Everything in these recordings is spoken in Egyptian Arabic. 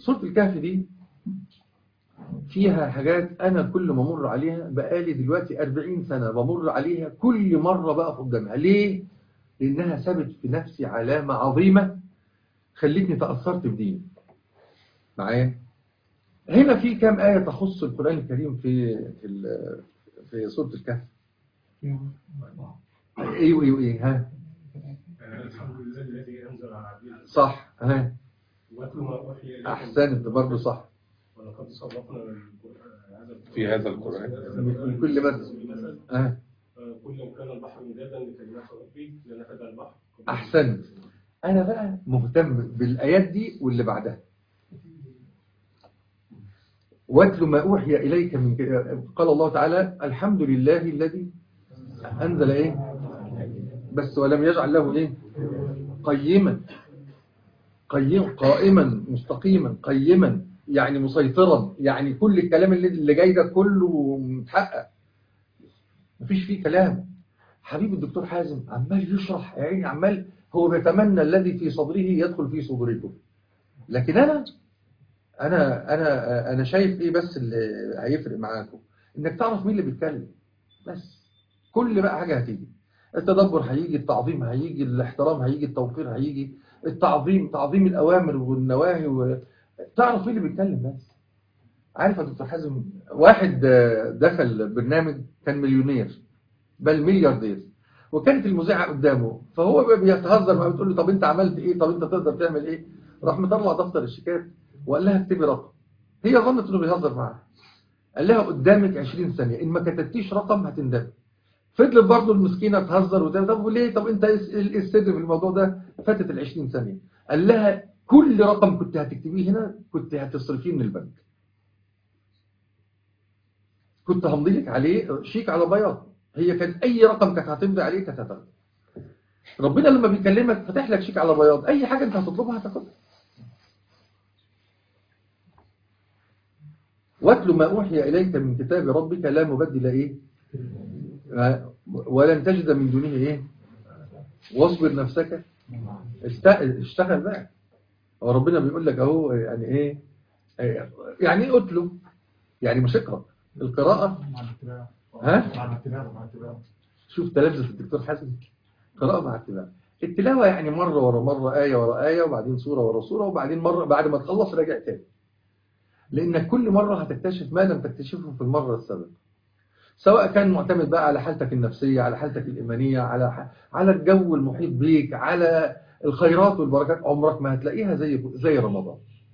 سورة الكهف دي فيها حاجات أنا كل ما مر عليها بقالي دلوقتي 40 سنة بمر عليها كل مرة بقى قدامها ليه؟ لأنها سابت في نفسي علامة عظيمة خلتني تأثرت بدين معايا هنا في كام آية تخص القرآن الكريم في في, في سورة الكهف ايوه ايوه ايه ها الحمد لله الذي انزل على عبده صح ها واتل ما اوحي اليك احسنت برضه صح ولقد صدقنا هذا في هذا القرآن. من كل مثل ها كل إن كان البحر مدادا لكلمات ربي لنفد البحر احسنت انا بقى مهتم بالايات دي واللي بعدها واتل ما اوحي اليك من ك- قال الله تعالى الحمد لله الذي انزل ايه بس ولم يجعل له ايه قيما قيم قائما مستقيما قيما يعني مسيطرا يعني كل الكلام اللي, اللي جاي ده كله متحقق مفيش فيه كلام حبيب الدكتور حازم عمال يشرح يا عيني عمال هو بيتمنى الذي في صدره يدخل في صدوركم لكن انا انا انا انا شايف ايه بس اللي هيفرق معاكم انك تعرف مين اللي بيتكلم بس كل بقى حاجه هتيجي التدبر هيجي التعظيم هيجي الاحترام هيجي التوقير هيجي التعظيم تعظيم الاوامر والنواهي و... تعرف مين اللي بيتكلم بس عارف يا دكتور حازم واحد آه، دخل برنامج كان مليونير بل ملياردير وكانت المذيعه قدامه فهو بقى بيتهزر معاه بتقول له طب انت عملت ايه طب انت تقدر تعمل ايه راح مطلع دفتر الشيكات وقال لها اكتبي رقم هي ظنت انه بيهزر معاها قال لها قدامك 20 ثانيه ان ما كتبتيش رقم هتندمي فضلت برضه المسكينه تهزر وتقول طب وليه طب انت ايه إيه السر في الموضوع ده فاتت ال 20 ثانيه قال لها كل رقم كنت هتكتبيه هنا كنت هتصرفيه من البنك كنت همضي لك عليه شيك على بياض هي كانت اي رقم كانت هتمضي عليه كانت هتاخده ربنا لما بيكلمك فاتح لك شيك على بياض اي حاجه انت هتطلبها هتاخدها واتل ما اوحي اليك من كتاب ربك لا مبدل ايه آه، ولن تجد من دونه ايه واصبر نفسك است- اشتغل بقى هو ربنا بيقول لك اهو يعني ايه آه، يعني ايه اتلو يعني مش اقرا القراءه مع الاتباع ها مع الاتباع مع الاتباع شوف تلبس الدكتور حسن قراءة مع اتباع التلاوة يعني مرة ورا مرة آية ورا آية وبعدين سورة ورا سورة وبعدين مرة بعد ما تخلص راجع تاني لأنك كل مرة هتكتشف ما لم تكتشفه في المرة السابقة سواء كان معتمد بقى على حالتك النفسية على حالتك الإيمانية على ح- على الجو المحيط بيك على الخيرات والبركات عمرك ما هتلاقيها زي زي رمضان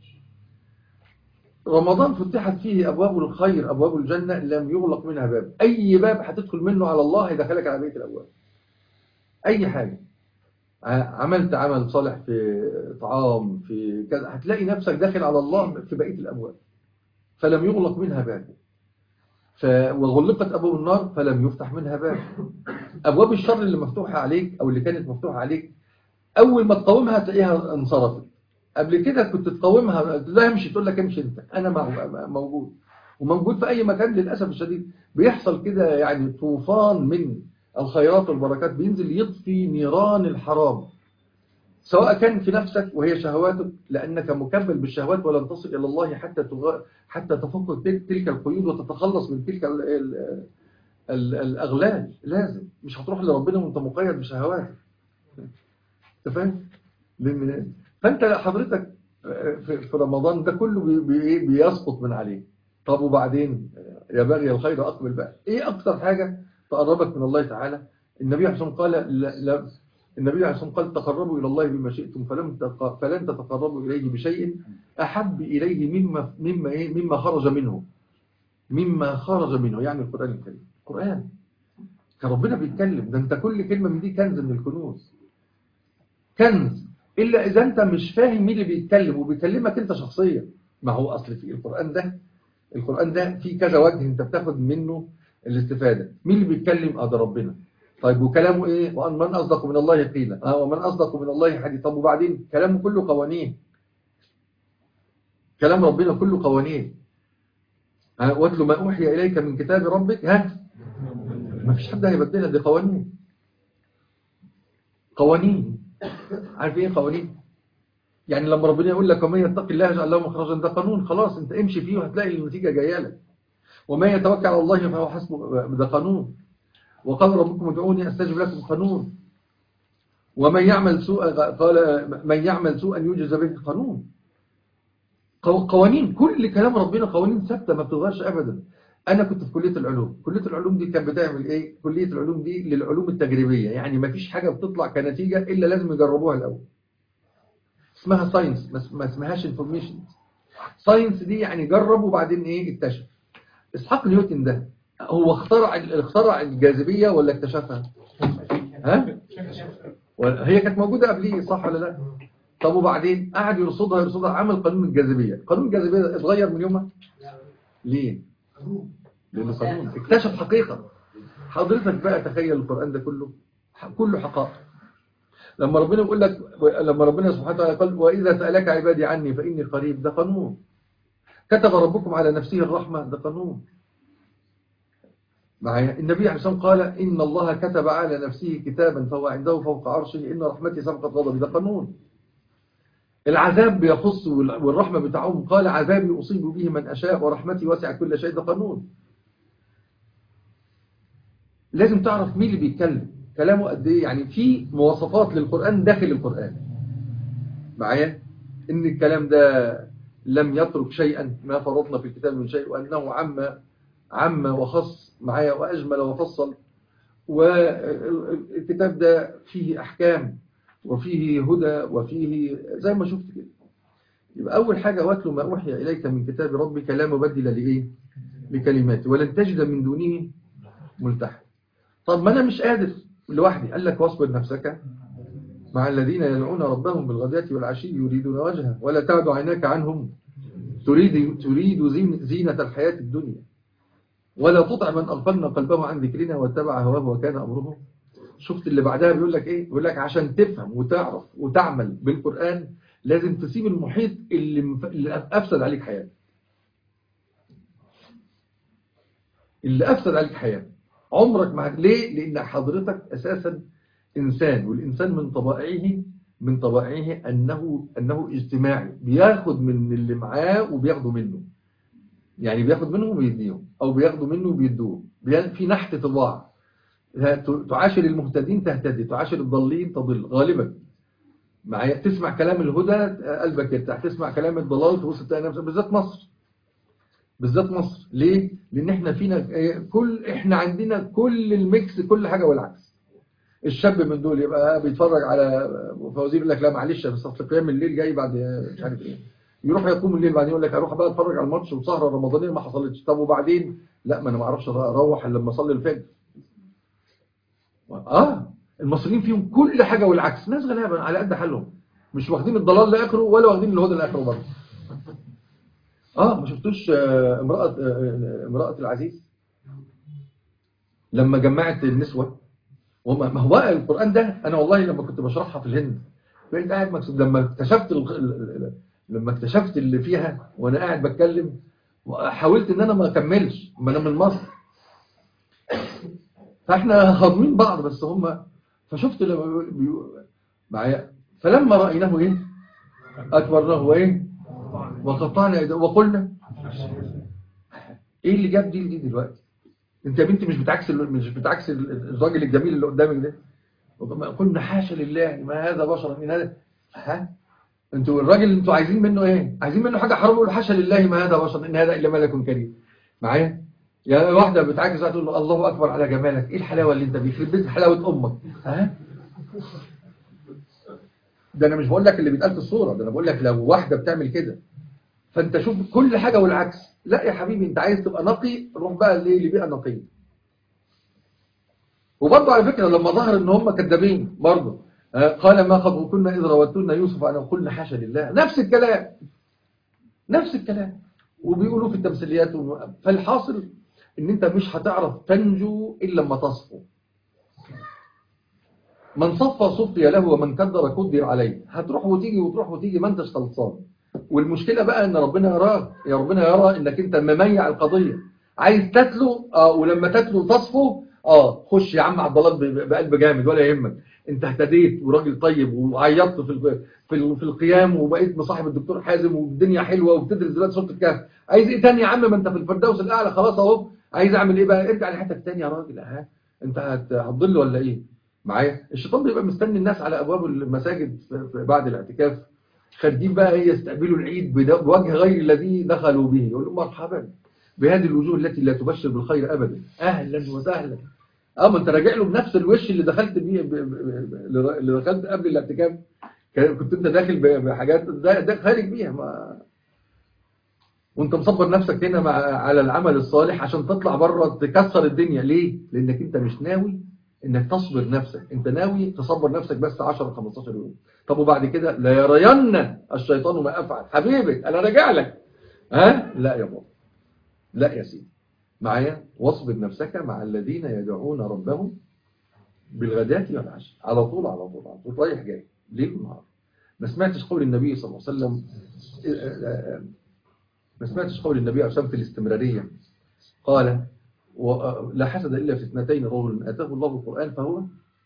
رمضان فتحت فيه أبواب الخير أبواب الجنة لم يغلق منها باب أي باب هتدخل منه على الله هيدخلك على بيت الأبواب أي حاجة ع- عملت عمل صالح في طعام في كذا هتلاقي نفسك داخل على الله في بقية الأبواب فلم يغلق منها باب ف... وغلقت أبواب النار فلم يفتح منها باب أبواب الشر اللي مفتوحة عليك أو اللي كانت مفتوحة عليك أول ما تقاومها تلاقيها انصرفت قبل كده كنت تقاومها لا امشي تقول لك امشي انت انا مع- موجود وموجود في اي مكان للاسف الشديد بيحصل كده يعني طوفان من الخيرات والبركات بينزل يطفي نيران الحرام سواء كان في نفسك وهي شهواتك لانك مكمل بالشهوات ولن تصل الى الله حتى تغ... حتى تفك تل- تلك القيود وتتخلص من تلك ال... ال... ال... الاغلال لازم مش هتروح لربنا وانت مقيد بشهواتك انت فاهم لان فانت حضرتك في في رمضان ده كله بي بي بيسقط من عليه طب وبعدين يا باغي الخير اقبل بقى ايه اكتر حاجه تقربك من الله تعالى النبي عليه الصلاه والسلام قال لا لا النبي عليه الصلاه والسلام قال تقربوا الى الله بما شئتم فلم تق- فلن تتقربوا اليه بشيء احب اليه مما مما ايه مما خرج منه مما خرج منه يعني القران الكريم القران كان ربنا بيتكلم ده انت كل كلمه من دي كنز من الكنوز كنز إلا إذا أنت مش فاهم مين اللي بيتكلم وبيكلمك أنت شخصيا ما هو أصل في القرآن ده القرآن ده فيه كذا وجه أنت بتاخد منه الاستفادة مين اللي بيتكلم آه ده ربنا طيب وكلامه إيه وأن من أصدق من الله قيلا آه ومن أصدق من الله حديث طب وبعدين كلامه كله قوانين كلام ربنا كله قوانين ها واتل ما أوحي إليك من كتاب ربك ها ما فيش حد هيبدلها دي قوانين قوانين عارف ايه قوانين يعني لما ربنا يقول لك ومن يتق الله يجعل له مخرجا ده قانون خلاص انت امشي فيه وهتلاقي النتيجة جاية لك وما يتوكل على الله فهو حسبه ده قانون وقال ربكم ادعوني استجب لكم قانون ومن يعمل سوءا قال من يعمل سوءا يوجز به قانون قو- قوانين كل كلام ربنا قوانين ثابته ما بتتغيرش ابدا انا كنت في كليه العلوم كليه العلوم دي كانت بتعمل ايه كليه العلوم دي للعلوم التجريبيه يعني ما فيش حاجه بتطلع كنتيجه الا لازم يجربوها الاول اسمها ساينس ما اسمهاش انفورميشن ساينس دي يعني جرب وبعدين ايه اكتشف اسحاق نيوتن ده هو اخترع اخترع الجاذبيه ولا اكتشفها ها ولا- هي كانت موجوده قبليه صح ولا لا طب وبعدين قعد يرصدها يرصدها عمل قانون الجاذبيه قانون الجاذبيه اتغير من يومها ليه لانه قانون اكتشف حقيقه حضرتك بقى تخيل القران ده كله كله حقائق لما ربنا يقول لك لما ربنا سبحانه وتعالى قال واذا سالك عبادي عني فاني قريب ده قانون كتب ربكم على نفسه الرحمه ده قانون معايا النبي عليه الصلاه والسلام قال ان الله كتب على نفسه كتابا فهو عنده فوق عرشه ان رحمتي سبقت غضبي ده قانون العذاب بيخص وال- والرحمه بتاعهم قال عذابي اصيب به من اشاء ورحمتي وسعت كل شيء ده قانون لازم تعرف مين اللي بيتكلم كلامه قد ايه يعني في مواصفات للقران داخل القران معايا ان الكلام ده لم يترك شيئا ما فرضنا في الكتاب من شيء وانه عم عم وخص معايا واجمل وفصل والكتاب ده فيه احكام وفيه هدى وفيه زي ما شفت كده يبقى اول حاجه واتلو ما اوحي اليك من كتاب ربك لا مبدل لايه لكلماته ولن تجد من دونه ملتحد طب ما انا مش قادر لوحدي قال لك واصبر نفسك مع الذين يدعون ربهم بالغداة والعشي يريدون وجهه ولا تعد عيناك عنهم تريد تريد زين- زينة الحياة الدنيا ولا تطع من أغفلنا قلبه عن ذكرنا واتبع هواه وكان أمره شفت اللي بعدها بيقول لك إيه بيقول لك عشان تفهم وتعرف وتعمل بالقرآن لازم تسيب المحيط اللي, مف... اللي أفسد عليك حياتك اللي أفسد عليك حياتك عمرك مع ليه لأن حضرتك أساسا إنسان والإنسان من طبائعه من طبائعه أنه أنه اجتماعي بياخد من اللي معاه وبياخده منه يعني بياخد منه وبيديهم أو بياخدوا منه وبيدوه بي- في نحت طباع ت- تعاشر المهتدين تهتدي تعاشر الضالين تضل غالبا معايا تسمع كلام الهدى قلبك يرتاح تسمع كلام الضلال تبص تلاقي نفسك بالذات مصر بالذات مصر ليه لان احنا فينا إيه، كل احنا عندنا كل الميكس كل حاجه والعكس الشاب من دول يبقى بيتفرج على فوازير يقول لك لا معلش بس اصل قيام الليل جاي بعد مش عارف ايه يروح يقوم الليل بعدين يقول لك اروح بقى اتفرج على الماتش وسهره رمضانيه ما حصلتش طب وبعدين لا ما انا ما اعرفش اروح الا لما اصلي الفجر اه المصريين فيهم كل حاجه والعكس ناس غلابه على قد حالهم مش واخدين الضلال لاخره ولا واخدين الهدى لاخره برضه اه ما شفتوش آه، امراه آه، امراه العزيز لما جمعت النسوه وما ما هو القران ده انا والله لما كنت بشرحها في الهند بقيت قاعد مكسوب لما اكتشفت ال- ال- ال- لما اكتشفت اللي فيها وانا قاعد بتكلم حاولت ان انا ما اكملش ما انا من مصر فاحنا هاضمين بعض بس هم فشفت لما بيقول- بيقول- معايا فلما رايناه ايه اكبرناه وايه وقطعنا يده وقلنا ايه اللي جاب دي دي دلوقتي انت يا بنتي مش بتعكس ال- مش بتعكس ال- الراجل الجميل اللي قدامك ده وكما قلنا حاشا لله ما هذا بشر من هذا ها انتوا الراجل اللي انتوا عايزين منه ايه عايزين منه حاجه حرام يقول حاشا لله ما هذا بشر ان هذا الا ملك كريم معايا يا واحده بتعاكس تقول له الله اكبر على جمالك ايه الحلاوه اللي انت بيخرب بيت حلاوه امك ها ده انا مش بقول لك اللي بيتقال في الصوره ده انا بقول لك لو واحده بتعمل كده فانت شوف كل حاجه والعكس لا يا حبيبي انت عايز تبقى نقي روح بقى ليه لبيئه نقيه وبرضه على فكره لما ظهر ان هم كذابين برضه آه، قال ما خطبكن اذ راوتن يوسف عن قلنا حاشا لله نفس الكلام نفس الكلام وبيقولوا في التمثيليات و- فالحاصل ان انت مش هتعرف تنجو الا لما تصفو من صفى صفي له ومن كدر قدر عليه هتروح وتيجي وتروح وتيجي ما انتش خلصان والمشكله بقى ان ربنا يراك يا ربنا يرى انك انت مميع القضيه عايز تتلو اه ولما تتلو تصفو اه خش يا عم على الضلال ب- بقلب جامد ولا يهمك انت اهتديت وراجل طيب وعيطت في ال- في ال- في القيام وبقيت مصاحب الدكتور حازم والدنيا حلوه وبتدرس دلوقتي سوره الكهف عايز ايه تاني يا عم ما انت في الفردوس الاعلى خلاص اهو عايز اعمل ايه بقى ارجع لحياتك تاني يا راجل ها انت هت- هتضل ولا ايه معايا الشيطان بيبقى مستني الناس على ابواب المساجد في- في- بعد الاعتكاف خارجين بقى ايه يستقبلوا العيد بد- بوجه غير الذي دخلوا به يقول لهم مرحبا بهذه الوجوه التي لا تبشر بالخير ابدا اهلا وسهلا اه ما انت راجع له بنفس الوش اللي دخلت بيه ب- ب- ب- اللي دخلت قبل الاعتكاف كان- كنت انت داخل ب- بحاجات ده, ده خارج بيها ما وانت مصبر نفسك هنا مع على العمل الصالح عشان تطلع بره تكسر الدنيا ليه لانك انت مش ناوي انك تصبر نفسك انت ناوي تصبر نفسك بس 10 15 يوم طب وبعد كده لا يرين الشيطان ما افعل حبيبي انا راجع لك ها لا يا بابا لا يا سيدي معايا واصبر نفسك مع الذين يدعون ربهم بالغداة والعشي على طول على طول على طول رايح جاي ليل ونهار ما سمعتش قول النبي صلى الله عليه وسلم ما سمعتش قول النبي عليه الصلاة والسلام في الاستمرارية قال و- لا حسد إلا في اثنتين رجل آتاه الله القرآن فهو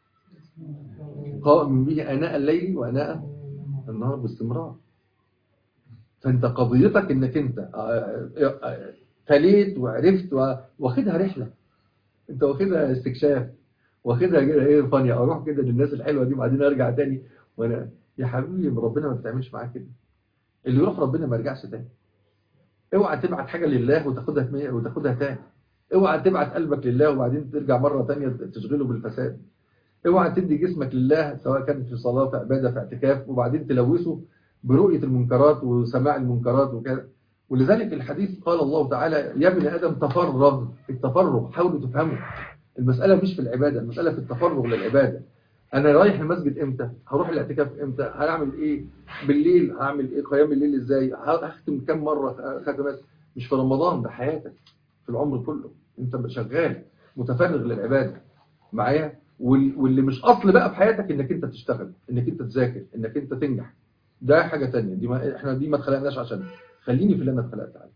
قائم به آناء الليل وآناء النهار باستمرار فانت قضيتك انك انت آه، آه، تليت وعرفت و- واخدها رحلة انت واخدها استكشاف واخدها كده ايه فانية اروح كده للناس الحلوة دي وبعدين ارجع تاني وانا يا حبيبي ربنا ما بتعملش معاك كده اللي يروح ربنا ما يرجعش تاني اوعى تبعت حاجة لله وتاخدها تمية- وتاخدها تاني اوعى تبعت قلبك لله وبعدين ترجع مرة تانية تشغله بالفساد اوعى تدي جسمك لله سواء كان في صلاة في عبادة في اعتكاف وبعدين تلوثه برؤية المنكرات وسماع المنكرات وكذا ولذلك الحديث قال الله تعالى يا ابن آدم تفرغ التفرغ حاولوا تفهموا المسألة مش في العبادة المسألة في التفرغ للعبادة أنا رايح المسجد إمتى هروح الاعتكاف إمتى هعمل إيه بالليل هعمل إيه قيام الليل إزاي هختم كم مرة ختمات مش في رمضان ده حياتك في العمر كله أنت شغال متفرغ للعبادة معايا وال- واللي مش أصل بقى في حياتك إنك أنت تشتغل إنك أنت تذاكر إنك أنت تنجح ده حاجة تانية دي ما احنا دي ما اتخلقناش عشان خليني في اللي انا اتخلقت عليه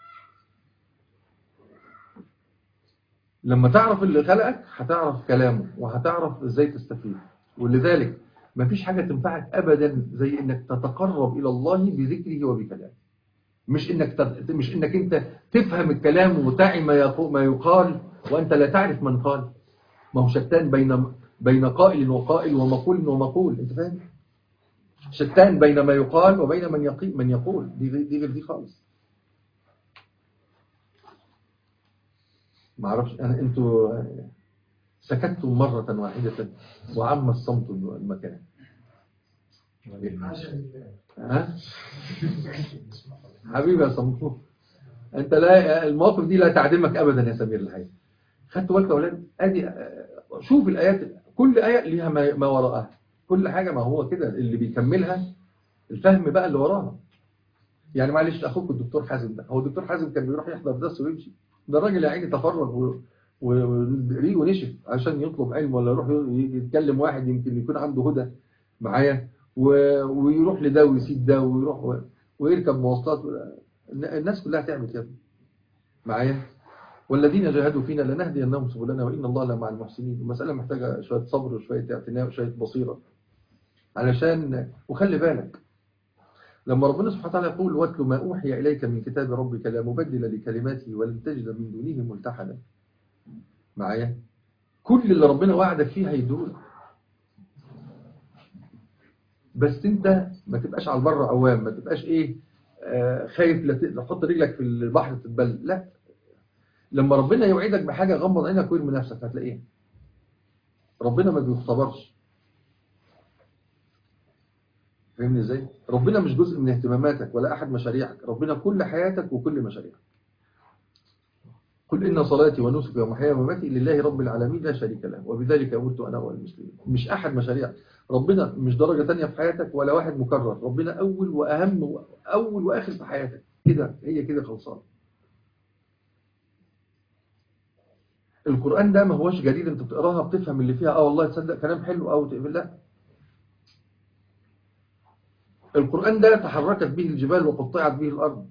لما تعرف اللي خلقك هتعرف كلامه وهتعرف ازاي تستفيد ولذلك مفيش حاجة تنفعك ابدا زي انك تتقرب الى الله بذكره وبكلامه مش انك تت... مش انك انت تفهم الكلام وتعي ما يقو... ما يقال وانت لا تعرف من قال ما هو شتان بين بين قائل وقائل ومقول ومقول انت فاهم شتان بين ما يقال وبين من يقي من يقول دي غير- دي غير دي خالص ما اعرفش انا انتوا سكتتم مرة واحدة وعم الصمت المكان ها حبيبي يا صمتو انت لا المواقف دي لا تعدمك ابدا يا سمير الحقيقه خدتوا بالك يا اولاد ادي شوف الايات كل ايه ليها ما ما وراءها كل حاجه ما هو كده اللي بيكملها الفهم بقى اللي وراها يعني معلش اخوك الدكتور حازم ده هو الدكتور حازم كان بيروح يحضر درس ويمشي ده الراجل يا عيني تفرغ و- و- وريقه نشف عشان يطلب علم ولا يروح ي- يتكلم واحد يمكن يكون عنده هدى معايا و- ويروح لده ويسيب ده ويروح و- ويركب مواصلات الناس كلها تعمل كده معايا والذين جاهدوا فينا لنهدينهم سبلنا وإن الله لمع المحسنين المسألة محتاجة شوية صبر وشوية اعتناء وشوية بصيرة علشان وخلي بالك لما ربنا سبحانه وتعالى يقول واتل ما أوحي إليك من كتاب ربك لا مبدل لكلماته ولن تجد من دونه ملتحدا معايا كل اللي ربنا وعدك فيه هيدولك بس انت ما تبقاش على البر عوام ما تبقاش ايه آه خايف لا ت- لا تحط رجلك في البحر تتبل لا لما ربنا يوعدك بحاجة غمض عينك وارمي نفسك هتلاقيها ربنا ما بيختبرش فاهمني ازاي ربنا مش جزء من اهتماماتك ولا احد مشاريعك ربنا كل حياتك وكل مشاريعك قل إن صلاتي ونسكي ومحياي ومماتي لله رب العالمين لا شريك له وبذلك أمرت أنا والمسلمين مش أحد مشاريعك ربنا مش درجة تانية في حياتك ولا واحد مكرر ربنا أول وأهم أول وآخر في حياتك كده هي كده خلصان القرآن ده ما هوش جديد انت بتقراها بتفهم اللي فيها اه والله تصدق كلام حلو او تقبل لا القرآن ده تحركت به الجبال وقطعت به الأرض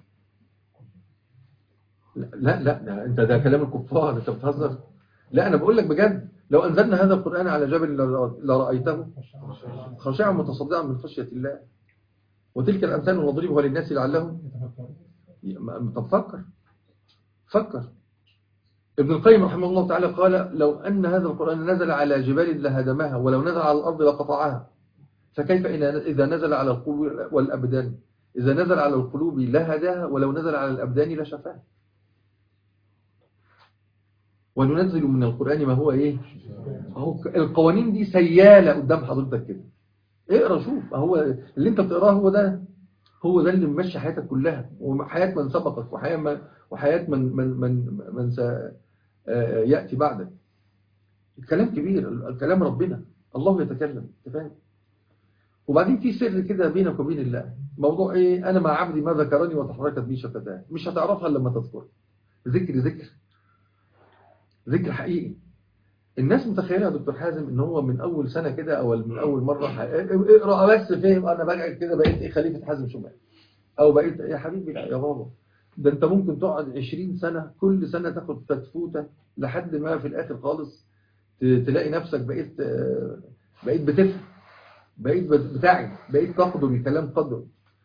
لا لا لا ده انت ده كلام الكفار انت بتهزر لا انا بقول لك بجد لو أنزلنا هذا القرآن على جبل لر- لرأيته خاشعا متصدعا من خشية الله وتلك الأمثال نضربها للناس لعلهم ما- طب فكر فكر ابن القيم رحمه الله تعالى قال لو أن هذا القرآن نزل على جبال لهدمها ولو نزل على الأرض لقطعها فكيف إن- إذا نزل على القلوب والأبدان إذا نزل على القلوب لهداها ولو نزل على الأبدان لشفاها وننزل من القرآن ما هو إيه أهو القوانين دي سيالة قدام حضرتك كده اقرا شوف هو اللي انت بتقراه هو ده هو ده اللي ممشي حياتك كلها وحياة من سبقك وحياة من وحياة من من من من س آه، يأتي بعدك الكلام كبير الكلام ربنا الله يتكلم انت فاهم وبعدين في سر كده بينك وبين الله موضوع ايه انا مع عبدي ما ذكرني وتحركت بي شفتاه مش هتعرفها إلا لما تذكر ذكر ذكر ذكر حقيقي الناس متخيله يا دكتور حازم ان هو من اول سنه كده او من اول مره ح- اقرا بس فهم انا بقعد كده بقيت ايه خليفه حازم شمال او بقيت يا حبيبي لا يا بابا ده انت ممكن تقعد 20 سنه كل سنه تاخد فتفوته لحد ما في الاخر خالص ت- تلاقي نفسك بقيت آه، بقيت بتفهم بقيت بت- بتعي بقيت تقدر الكلام قدر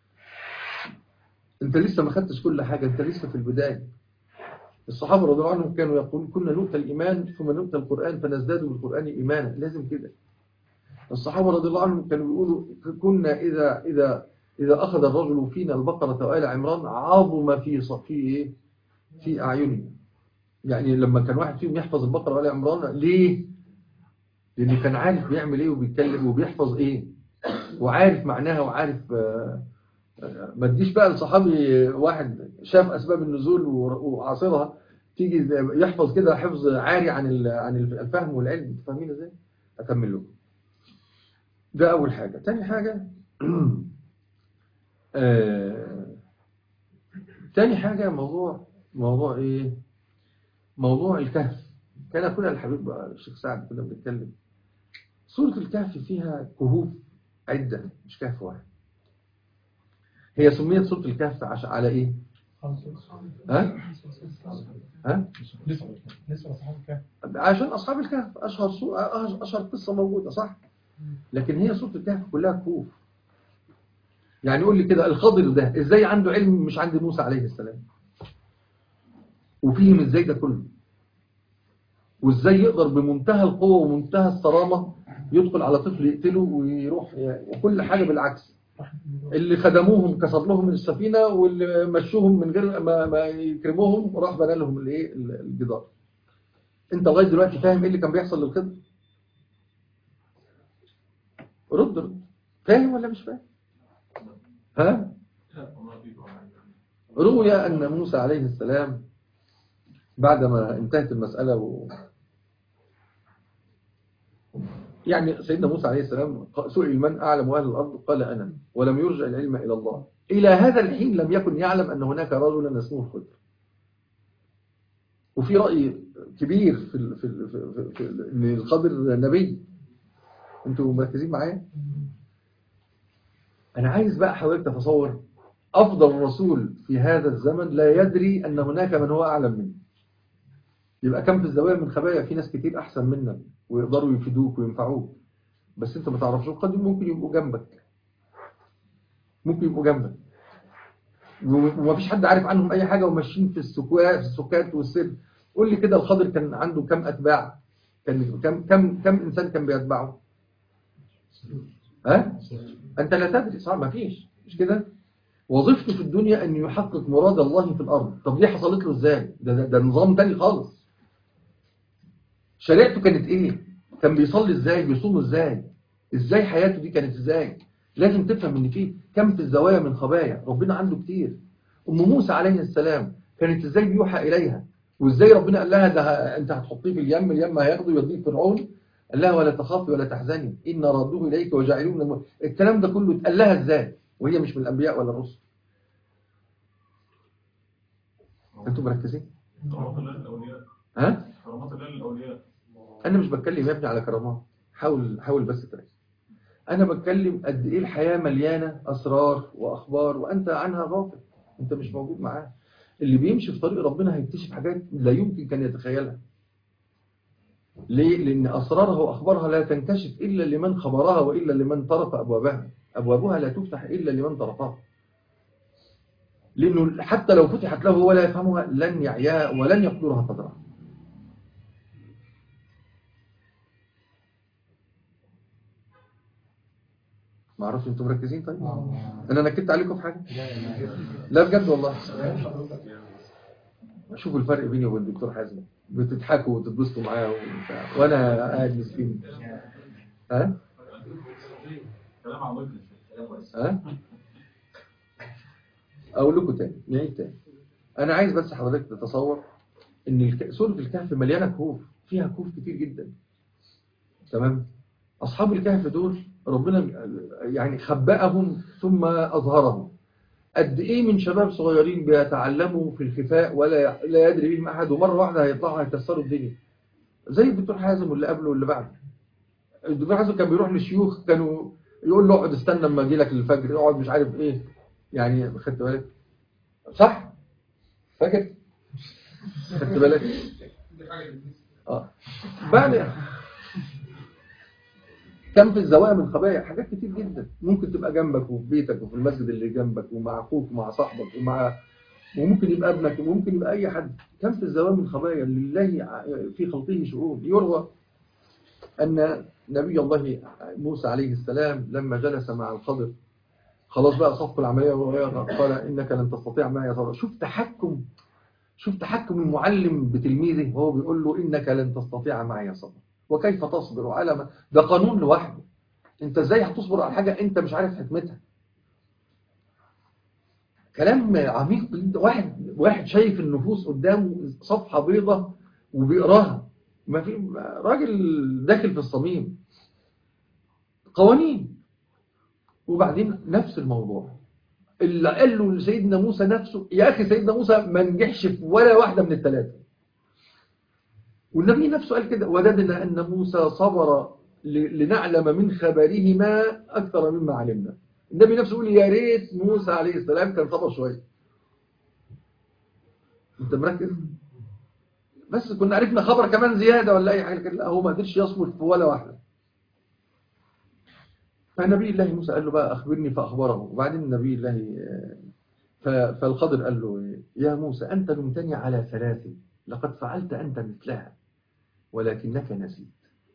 انت لسه ما خدتش كل حاجه انت لسه في البدايه الصحابة رضي الله عنهم كانوا يقولون كنا نؤتى الإيمان ثم نؤتى القرآن فنزداد بالقرآن إيمانا لازم كده الصحابة رضي الله عنهم كانوا يقولوا كنا إذا إذا إذا أخذ الرجل فينا البقرة وآل عمران عظم في صفيه في أعيننا يعني لما كان واحد فيهم يحفظ البقرة وآل عمران ليه؟ لأنه كان عارف بيعمل إيه وبيتكلم وبيحفظ إيه وعارف معناها وعارف آه، آه، ما تجيش بقى الصحابي واحد شاف أسباب النزول و- وعاصرها تيجي يحفظ كده حفظ عاري عن ال- عن الفهم والعلم انتوا فاهمين ازاي اكمل لكم ده اول حاجه تاني حاجه آه، تاني حاجه موضوع موضوع ايه موضوع الكهف كان كنا الحبيب الشيخ سعد كنا بنتكلم سوره الكهف فيها كهوف عده مش كهف واحد هي سميت سوره الكهف عش- على ايه ها ها لسه أصحاب الكهف عشان أصحاب الكهف أشهر سو... أشهر قصة موجودة صح لكن هي سورة الكهف كلها كهوف يعني يقول لي كده الخضر ده إزاي عنده علم مش عند موسى عليه السلام وفيهم إزاي ده كله وإزاي يقدر بمنتهى القوة ومنتهى الصرامة يدخل على طفل يقتله ويروح وكل حاجة بالعكس اللي خدموهم كسر لهم السفينة واللي مشوهم من غير ما, ما يكرموهم راح بنى لهم الايه الجدار انت لغايه دلوقتي فاهم ايه اللي كان بيحصل للخضر رد رد فاهم ولا مش فاهم ها روي ان موسى عليه السلام بعدما انتهت المسألة و... يعني سيدنا موسى عليه السلام سئل من أعلم أهل الأرض قال أنا ولم يرجع العلم إلى الله إلى هذا الحين لم يكن يعلم أن هناك رجلا اسمه الخضر وفي رأي كبير في ال... في, ال... في, في... في... ان الخضر نبي انتوا مركزين معايا انا عايز بقى حضرتك تتصور افضل رسول في هذا الزمن لا يدري ان هناك من هو اعلم منه يبقى كم في الزوايا من خبايا في ناس كتير احسن منك ويقدروا يفيدوك وينفعوك بس انت ما تعرفش قد ممكن يبقوا جنبك ممكن يبقوا جنبك ومفيش حد عارف عنهم اي حاجه وماشيين في السكوات في السكات والسر قول لي كده الخضر كان عنده كم اتباع كان كم كم كم انسان كان بيتبعه ها انت لا تدري صح ما فيش مش كده وظيفته في الدنيا ان يحقق مراد الله في الارض طب ليه حصلت له ازاي ده, ده, ده نظام تاني خالص شريعته كانت ايه كان بيصلي ازاي بيصوم ازاي ازاي حياته دي كانت ازاي لازم تفهم ان في كم في الزوايا من خبايا ربنا عنده كتير ام موسى عليه السلام كانت ازاي بيوحى اليها وازاي ربنا قال لها ده انت هتحطيه في اليم اليم هياخده يوديه فرعون قال لها ولا تخافي ولا تحزني ان ردوه اليك وجعلوه من الم... الكلام ده كله اتقال لها ازاي وهي مش من الانبياء ولا الرسل انتوا مركزين كرامات الله للأولياء ها كرامات الله للأولياء انا مش بتكلم يا ابني على كرامات حاول حاول بس تركز انا بتكلم قد ايه الحياه مليانه اسرار واخبار وانت عنها غافل انت مش موجود معاها اللي بيمشي في طريق ربنا هيكتشف حاجات لا يمكن كان يتخيلها ليه؟ لأن أسرارها وأخبارها لا تنكشف إلا لمن خبرها وإلا لمن طرق أبوابها أبوابها لا تفتح إلا لمن طرقها لأنه حتى لو فتحت له ولا يفهمها لن يعيها ولن يقدرها قدرها ما اعرفش انتم مركزين طيب انا نكدت عليكم في حاجه لا بجد والله شوفوا الفرق بيني وبين الدكتور حازم بتضحكوا وتتبسطوا معاه وبتاع، وانا قاعد مسكين ها كلام عميق كلام واسع ها اقول لكم تاني نعيد تاني انا عايز بس حضرتك تتصور ان الك- سورة الكهف مليانه كهوف فيها كهوف كتير جدا تمام اصحاب الكهف دول ربنا يعني خبأهم ثم اظهرهم قد ايه من شباب صغيرين بيتعلموا في الخفاء ولا لا يدري بهم احد ومره واحده هيطلعوا هيكسروا الدنيا زي الدكتور حازم واللي قبله واللي بعده الدكتور حازم كان بيروح للشيوخ كانوا يقول له اقعد استنى لما اجي لك الفجر اقعد مش عارف ايه يعني خدت بالك صح فاكر خدت بالك اه بعد كم في الزوايا من خبايا حاجات كتير جدا ممكن تبقى جنبك وفي بيتك وفي المسجد اللي جنبك ومع اخوك ومع صاحبك ومع وممكن يبقى ابنك وممكن يبقى اي حد كم في الزوايا من خبايا لله ع- في خلقه شؤون يروى ان نبي الله موسى عليه السلام لما جلس مع الخضر خلاص بقى صفوا العمليه وهو قال انك لن تستطيع معي صبرا شوف تحكم شوف تحكم المعلم بتلميذه وهو بيقول له انك لن تستطيع معي صبرا وكيف تصبر على ما ده قانون لوحده انت ازاي هتصبر على حاجه انت مش عارف حكمتها كلام عميق جدا واحد واحد شايف النفوس قدامه صفحه بيضة وبيقراها ما في راجل داخل في الصميم قوانين وبعدين نفس الموضوع اللي قال له لسيدنا موسى نفسه يا اخي سيدنا موسى ما نجحش في ولا واحده من الثلاثه والنبي نفسه قال كده وددنا ان موسى صبر ل- لنعلم من خبره ما اكثر مما علمنا النبي نفسه يقول يا ريت موسى عليه السلام كان صبر شويه انت مركز بس كنا عرفنا خبر كمان زياده ولا اي حاجه كده لا هو ما قدرش يصبر في ولا واحده فنبي الله موسى قال له بقى أخبرني فأخبره وبعدين نبي الله آه، ف- فالخضر قال له يا موسى أنت لمتني على ثلاث لقد فعلت أنت مثلها ولكنك نسيت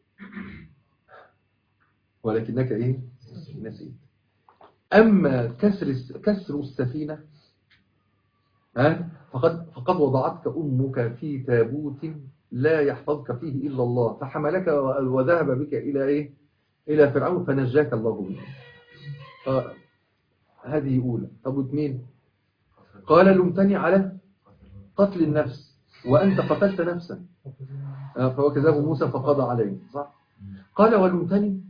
ولكنك إيه نسيت أما كسر الس- كسر السفينة ها فقد فقد وضعتك أمك في تابوت لا يحفظك فيه إلا الله فحملك و- وذهب بك إلى إيه إلى فرعون فنجاك الله منه ف- هذه أولى طب واثنين قال لمتني على قتل النفس وأنت قتلت نفسا آه، فوكذاه موسى فقضى عليه صح قال ولمتني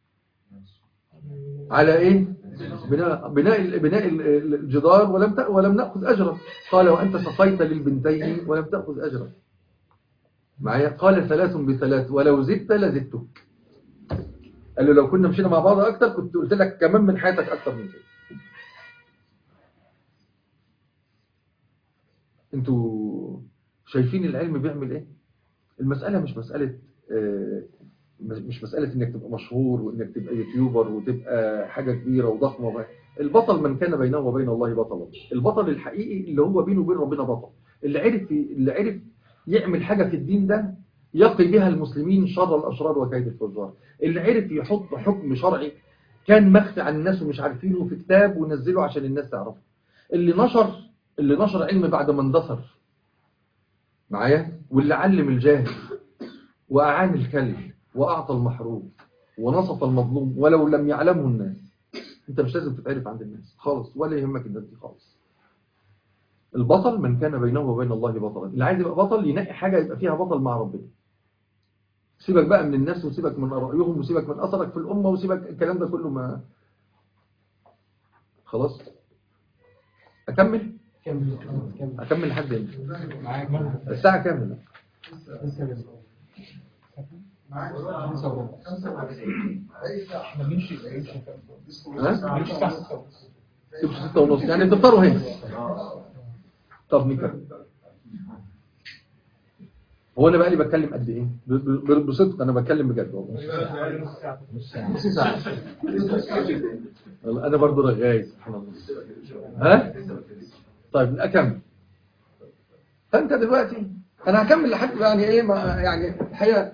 على إيه بناء بناء ال- بناء ال- ال- الجدار ولم ت- ولم نأخذ أجرا قال وأنت سقيت للبنتين ولم تأخذ أجرا معايا قال ثلاث بثلاث ولو زدت لزدتك قال له لو كنا مشينا مع بعض اكتر كنت قلت لك كمان من حياتك اكتر من كده انتوا شايفين العلم بيعمل ايه المسألة مش مسألة آه، مش مسألة انك تبقى مشهور وانك تبقى يوتيوبر وتبقى حاجة كبيرة وضخمة البطل من كان بينه وبين الله بطلا البطل الحقيقي اللي هو بينه وبين ربنا بطل اللي عرف اللي عرف يعمل حاجة في الدين ده يقي بها المسلمين شر الأشرار وكيد الفجار اللي عرف يحط حكم شرعي كان مخفي عن الناس ومش عارفينه في كتاب ونزله عشان الناس تعرفه اللي نشر اللي نشر علم بعد ما اندثر معايا واللي علم الجاهل وأعان الكلب وأعطى المحروم ونصف المظلوم ولو لم يعلمه الناس انت مش لازم تتعرف عند الناس خالص ولا يهمك الناس دي خالص البطل من كان بينه وبين الله بطلا اللي عايز يبقى بطل ينقي حاجة يبقى فيها بطل مع ربنا سيبك بقى من الناس وسيبك من رأيهم وسيبك من أثرك في الأمة وسيبك الكلام ده كله ما خلاص أكمل كمل كمل أكمل لحد امتى معاك الساعة كاملة احنا بنمشي بنمشي ها بنمشي الساعة 6 تبقى ستة ونص يعني تفطروا هنا طب نكمل هو انا بقى لي بتكلم قد ايه ب- ب- بصدق انا بتكلم بجد والله نص ساعة والله انا برضو رغاي سبحان الله ها طيب اكمل فانت دلوقتي انا هكمل لحد يعني ايه ما يعني الحقيقه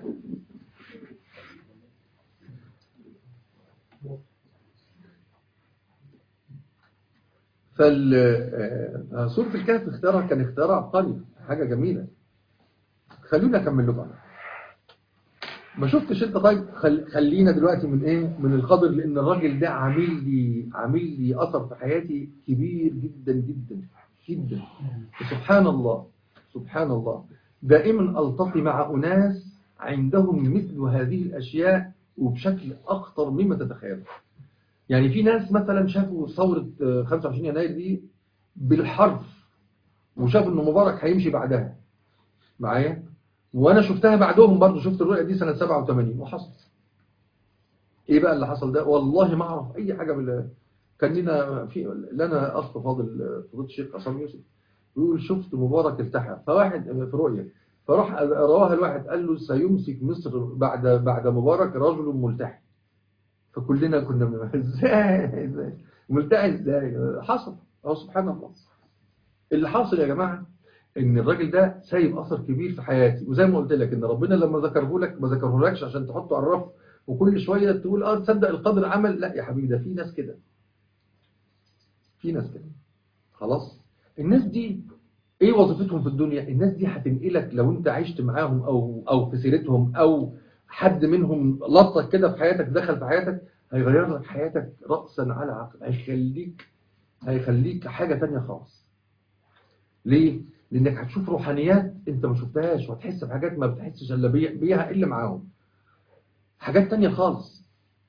فال آه، سورة الكهف اختيارها كان اختيار عبقري حاجة جميلة خلوني اكمل لكم ما شفتش انت طيب خل... خلينا دلوقتي من ايه من القدر لان الراجل ده عامل لي عامل لي اثر في حياتي كبير جدا جدا جدا سبحان الله سبحان الله دائما التقي مع اناس عندهم مثل هذه الاشياء وبشكل اخطر مما تتخيل يعني في ناس مثلا شافوا ثورة آه، 25 يناير دي بالحرف وشافوا ان مبارك هيمشي بعدها معايا وانا شفتها بعدهم برضو شفت الرؤية دي سنة 87 وحصل ايه بقى اللي حصل ده والله ما اعرف اي حاجة بال كان لنا في لنا اخ فاضل فضيله الشيخ عصام يوسف بيقول شفت مبارك التحى فواحد في رؤية فراح رواها الواحد قال له سيمسك مصر بعد بعد مبارك رجل ملتحي فكلنا كنا بنقول ازاي ازاي ملتحي ازاي حصل اهو سبحان الله اللي حاصل يا جماعه ان الراجل ده سايب اثر كبير في حياتي وزي ما قلت لك ان ربنا لما ذكره لك ما ذكرهولكش عشان تحطه على الرف وكل شويه تقول اه تصدق القدر عمل لا يا حبيبي ده في ناس كده في ناس كده خلاص الناس دي ايه وظيفتهم في الدنيا الناس دي هتنقلك لو انت عشت معاهم او او في سيرتهم او حد منهم لطك كده في حياتك دخل في حياتك هيغير لك حياتك رأسا على عقب هيخليك هيخليك حاجة تانية خالص ليه؟ لانك هتشوف روحانيات انت ما شفتهاش وهتحس بحاجات ما بتحسش الا بي- بيها الا معاهم حاجات تانية خالص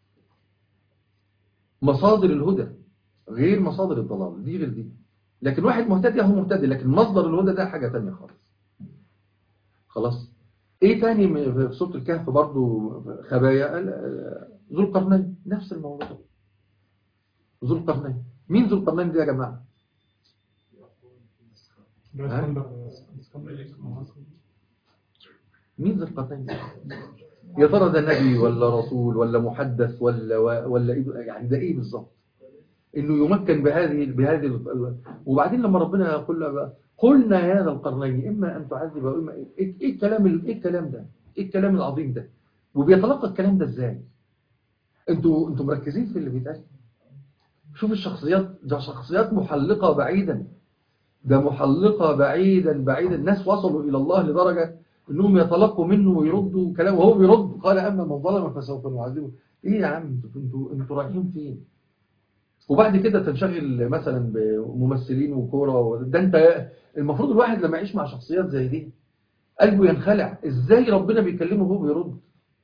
مصادر الهدى غير مصادر الضلال دي غير دي لكن واحد مهتدي هو مهتدي لكن مصدر الهدى ده حاجة تانية خالص خلاص ايه تاني م- في سورة الكهف برضو خبايا قال- آه، ذو القرنين نفس الموضوع ذو القرنين مين ذو القرنين دي يا جماعة ده ها؟ اسكندر اسكندر مين ذو القرنين ده؟ يا ترى ده نبي ولا رسول ولا محدث ولا ولا إيه يعني ده ايه بالظبط انه يمكن بهذه بهذه ال- وبعدين لما ربنا يقول له بقى، قلنا يا ذا القرنين اما ان تعذب واما ايه ايه الكلام ال- ايه الكلام ده ايه الكلام العظيم ده وبيتلقى الكلام ده ازاي انتوا انتوا مركزين في اللي بيتقال شوف الشخصيات ده شخصيات محلقة بعيدا ده محلقة بعيدا بعيدا الناس وصلوا إلى الله لدرجة انهم يتلقوا منه ويردوا كلام وهو بيرد قال اما من ظلم فسوف نعذبه ايه يا عم انتوا انتوا انتوا رايحين فين وبعد كده تنشغل مثلا بممثلين وكوره و- ده انت المفروض الواحد لما يعيش مع شخصيات زي دي قلبه ينخلع ازاي ربنا بيكلمه وهو بيرد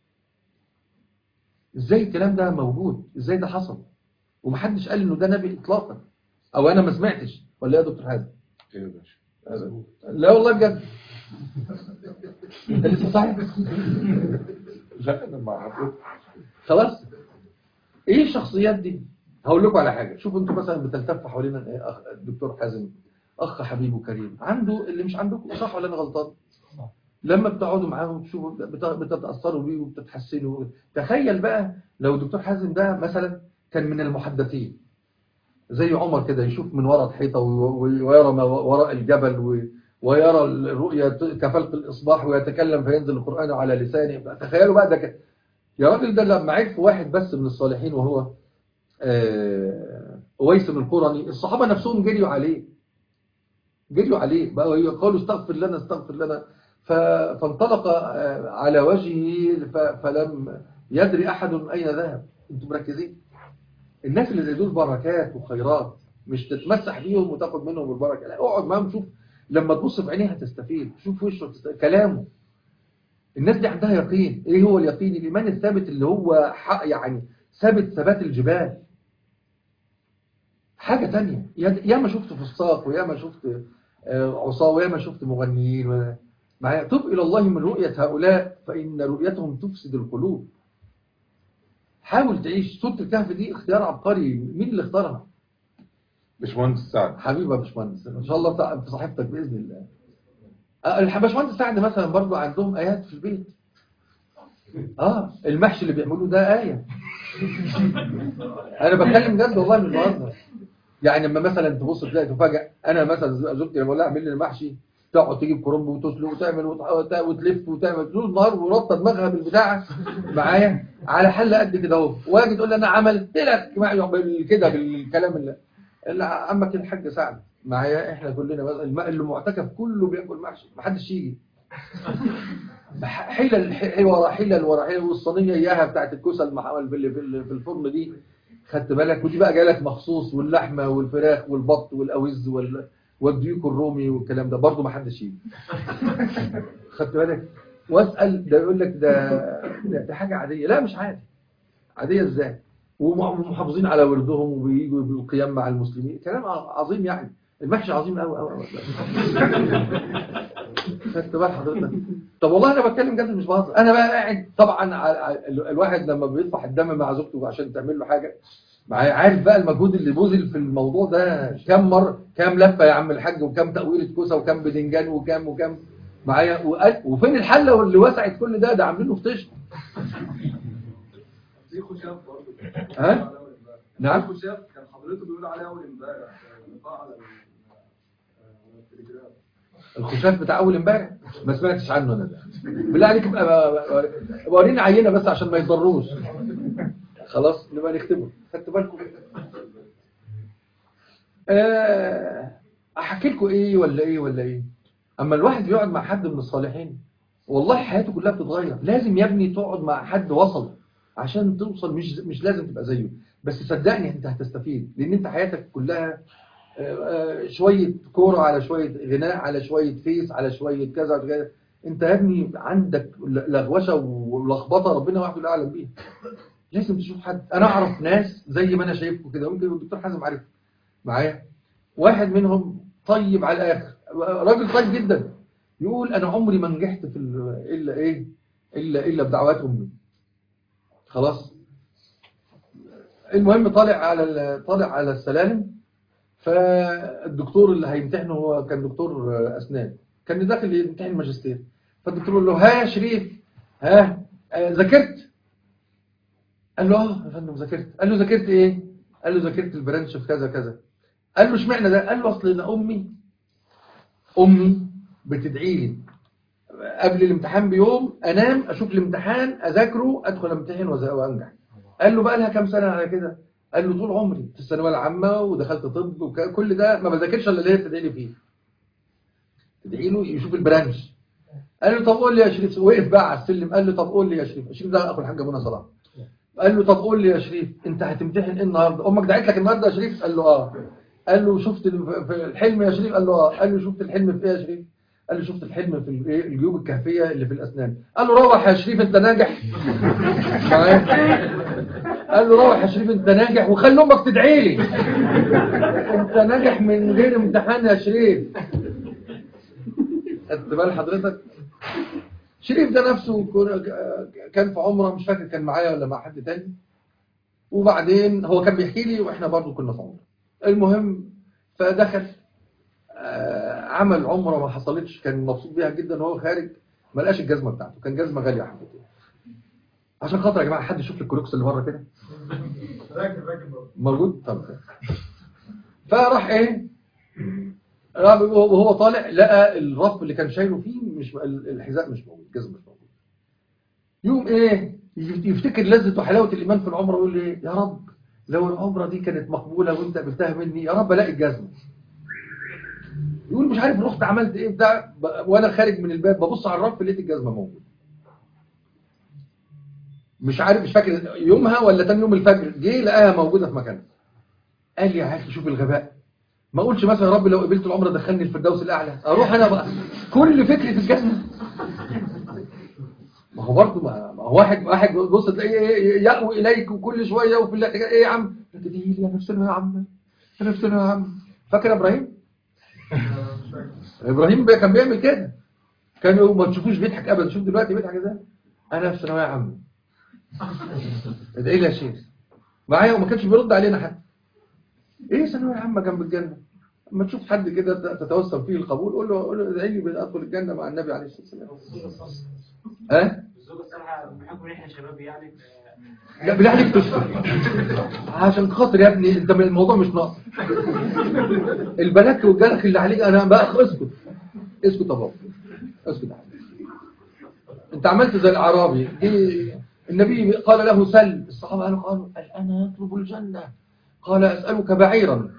ازاي الكلام ده موجود ازاي ده حصل ومحدش قال انه ده نبي اطلاقا او انا ما سمعتش ولا إيه يا دكتور حازم ايه يا باشا لا والله بجد انت لسه صاحي لا انا مع حضرتك خلاص ايه الشخصيات دي هقول لكم على حاجه شوفوا انتوا مثلا بتلتفوا حوالين إيه أخ... الدكتور حازم اخ حبيب وكريم عنده اللي مش عندكم صح ولا انا غلطان لما بتقعدوا معاهم تشوفوا بت- بتتاثروا بيه وبتتحسنوا تخيل بقى لو الدكتور حازم ده مثلا كان من المحدثين زي عمر كده يشوف من وراء الحيطه و- و- ويرى ما وراء الجبل و- ويرى الرؤيا كفلق الاصباح ويتكلم فينزل القران على لسانه تخيلوا بقى ده ك- يا راجل ده لما عرف واحد بس من الصالحين وهو آه، أويس بن القرني الصحابة نفسهم جريوا عليه جريوا عليه بقوا قالوا استغفر لنا استغفر لنا ف- فانطلق آه، على وجهه ف- فلم يدري أحد أين ذهب انتم مركزين الناس اللي زي دول بركات وخيرات مش تتمسح بيهم وتاخد منهم البركة لا اقعد معاهم شوف لما تبص في عينيه هتستفيد شوف وشه هتست- كلامه الناس دي عندها يقين ايه هو اليقين الايمان الثابت اللي هو حق يعني ثابت ثبات الجبال حاجة تانية يا يا ما شفت فساق ويا ما شفت آه، عصاه ويا ما شفت مغنيين و- معايا تب إلى الله من رؤية هؤلاء فإن رؤيتهم تفسد القلوب حاول تعيش سورة الكهف دي اختيار عبقري مين اللي اختارها باشمهندس سعد حبيبي يا باشمهندس ان شاء الله تع- في صحيفتك باذن الله آه، الباشمهندس سعد مثلا برضو عندهم ايات في البيت اه المحشي اللي بيعملوه ده ايه انا بتكلم جد والله مش بهزر يعني لما مثلا تبص تلاقي تفاجئ انا مثلا زوجتي لما اقول لها اعمل لي المحشي تقعد تجيب كرنب وتسلق وتعمل وت- وتلف وتعمل طول النهار وربطه دماغها بالبتاع معايا على حل قد كده اهو واجي تقول لي انا عملت لك معي بال- كده بالكلام اللي اللي عمك الحاج سعد معايا احنا كلنا بس الم- اللي معتكف كله بياكل محشي محدش يجي حلل ح- ورا حلل ورا حلل والصينيه اياها بتاعت الكوسه المحمل في ال- في ال- في الفرن دي خدت بالك ودي بقى جايه لك مخصوص واللحمه والفراخ والبط والاوز وال والديوك الرومي والكلام ده برضه ما حدش يجي خدت بالك واسال ده يقول لك ده ده, ده حاجه عاديه لا مش عادي عاديه ازاي وم- ومحافظين على وردهم وبييجوا بالقيام مع المسلمين كلام ع- عظيم يعني المحشي عظيم قوي قوي قوي خدت بال حضرتك طب والله انا بتكلم جد مش بهزر انا بقى قاعد طبعا ع- ع- ال- الواحد لما بيطفح الدم مع زوجته عشان تعمل له حاجه معايا عارف بقى المجهود اللي بذل في الموضوع ده كام مره كام لفه يا عم الحاج وكام تقويره كوسه وكام بدنجان وكام وكام معايا وقال- وفين الحله اللي وسعت كل ده ده عاملينه في طشت في خشاف برضه ها؟ نعم. في خشاف كان حضرته بيقول عليه اول امبارح آه، لقاء على ال- آه، على التليجرام الخشاف بتاع اول امبارح ما سمعتش عنه انا ده بالله عليك ابقى ابقى- ابقى ورينا عينه بس عشان ما يضروش خلاص نبقى نختمه خدتوا بالكم آه، احكي لكم ايه ولا ايه ولا ايه اما الواحد بيقعد مع حد من الصالحين والله حياته كلها بتتغير لازم يا ابني تقعد مع حد وصل عشان توصل مش مش لازم تبقى زيه بس صدقني انت هتستفيد لان انت حياتك كلها آه، شوية كورة على شوية غناء على شوية فيس على شوية كذا وكذا انت يا ابني عندك لغوشة ولخبطة ربنا وحده لا اعلم بيها لازم تشوف حد انا اعرف ناس زي ما انا شايفكم كده ممكن الدكتور حازم عارف معايا واحد منهم طيب على الاخر راجل طيب جدا يقول انا عمري ما نجحت في ال- الا ايه الا الا بدعوات امي خلاص المهم طالع على ال- طالع على السلالم فالدكتور اللي هيمتحنه هو كان دكتور اسنان كان داخل يمتحن ماجستير فالدكتور قال له ها يا شريف ها آه، ذاكرت قال له اه يا فندم ذاكرت قال له ذاكرت ايه قال له ذاكرت البرانش في كذا كذا قال له اشمعنى ده قال له اصل انا امي امي بتدعي لي قبل الامتحان بيوم انام اشوف الامتحان اذاكره ادخل امتحن وز- وانجح قال له بقى لها كام سنه على كده قال له طول عمري في الثانويه العامه ودخلت طب وكل ده ما بذاكرش الا اللي هي بتدعي لي فيه تدعي له يشوف البرانش قال له طب قول لي يا شريف وقف بقى على السلم قال له طب قول لي يا شريف شريف ده اخو الحاج ابونا صلاح قال له طب قول لي يا شريف انت هتمتحن ايه النهارده امك دعت لك النهارده يا شريف قال له اه قال له شفت ال- في الحلم يا شريف قال له اه قال له شفت الحلم في ايه يا شريف قال له شفت الحلم في الايه الجيوب الكهفيه اللي في الاسنان قال له روح يا شريف انت ناجح معايا قال له روح يا شريف انت ناجح وخلي امك تدعي لي انت ناجح من غير امتحان يا شريف خدت بال حضرتك شريف ده نفسه كون- كان في عمره مش فاكر كان معايا ولا مع حد تاني وبعدين هو كان بيحكي لي واحنا برضو كنا في عمره المهم فدخل آه، عمل عمره ما حصلتش كان مبسوط بيها جدا وهو خارج ما لقاش الجزمه بتاعته كان جزمه غاليه حبتين عشان خاطر يا جماعه حد يشوف لي الكروكس اللي بره كده راكب راكب موجود طب فراح ايه راح وهو طالع لقى الرف اللي كان شايله فيه مش الحذاء مش موجود الجزم مش موجود يوم ايه يفتكر لذة وحلاوة الإيمان في العمرة ويقول ايه يا رب لو العمرة دي كانت مقبولة وانت قبلتها مني يا رب الاقي الجزمة يقول مش عارف رحت عملت ايه بتاع ب- وانا خارج من الباب ببص على الرف لقيت الجزمة موجودة مش عارف مش فاكر يومها ولا تاني يوم الفجر جه لقاها موجودة في مكانها قال لي يا عارف شوف الغباء ما اقولش مثلا يا رب لو قبلت العمره دخلني الفردوس الاعلى اروح انا بقى كل فكري في الجنه ما هو برضه ما ما هو واحد واحد بص تلاقيه إيه يأوي اليك وكل شويه وفي الاحتجاج ايه يا عم تدعي لي يا نفسنا يا عم يا نفسنا يا عم فاكر ابراهيم ابراهيم بقى كان بيعمل كده كانوا ما تشوفوش بيضحك ابدا شوف دلوقتي بيضحك ازاي انا في ثانويه عامه ادعي لي يا شيخ معايا وما كانش بيرد علينا حتى ايه ثانويه عامه جنب الجنه اما تشوف حد كده تتوسم فيه القبول قول له قول له ادعي لي بأن ادخل الجنه مع النبي عليه الصلاه والسلام ها الزوجة الصراحة بحكم ان احنا شباب يعني لا بالله عليك تسكت عشان خاطر يا ابني انت من الموضوع مش ناقص البنات والجرح اللي عليك انا بقى اسكت اسكت يا بابا اسكت يا حبيبي انت عملت زي الاعرابي دي النبي قال له سل الصحابه قالوا قالوا الان يطلب الجنه قال اسالك بعيرا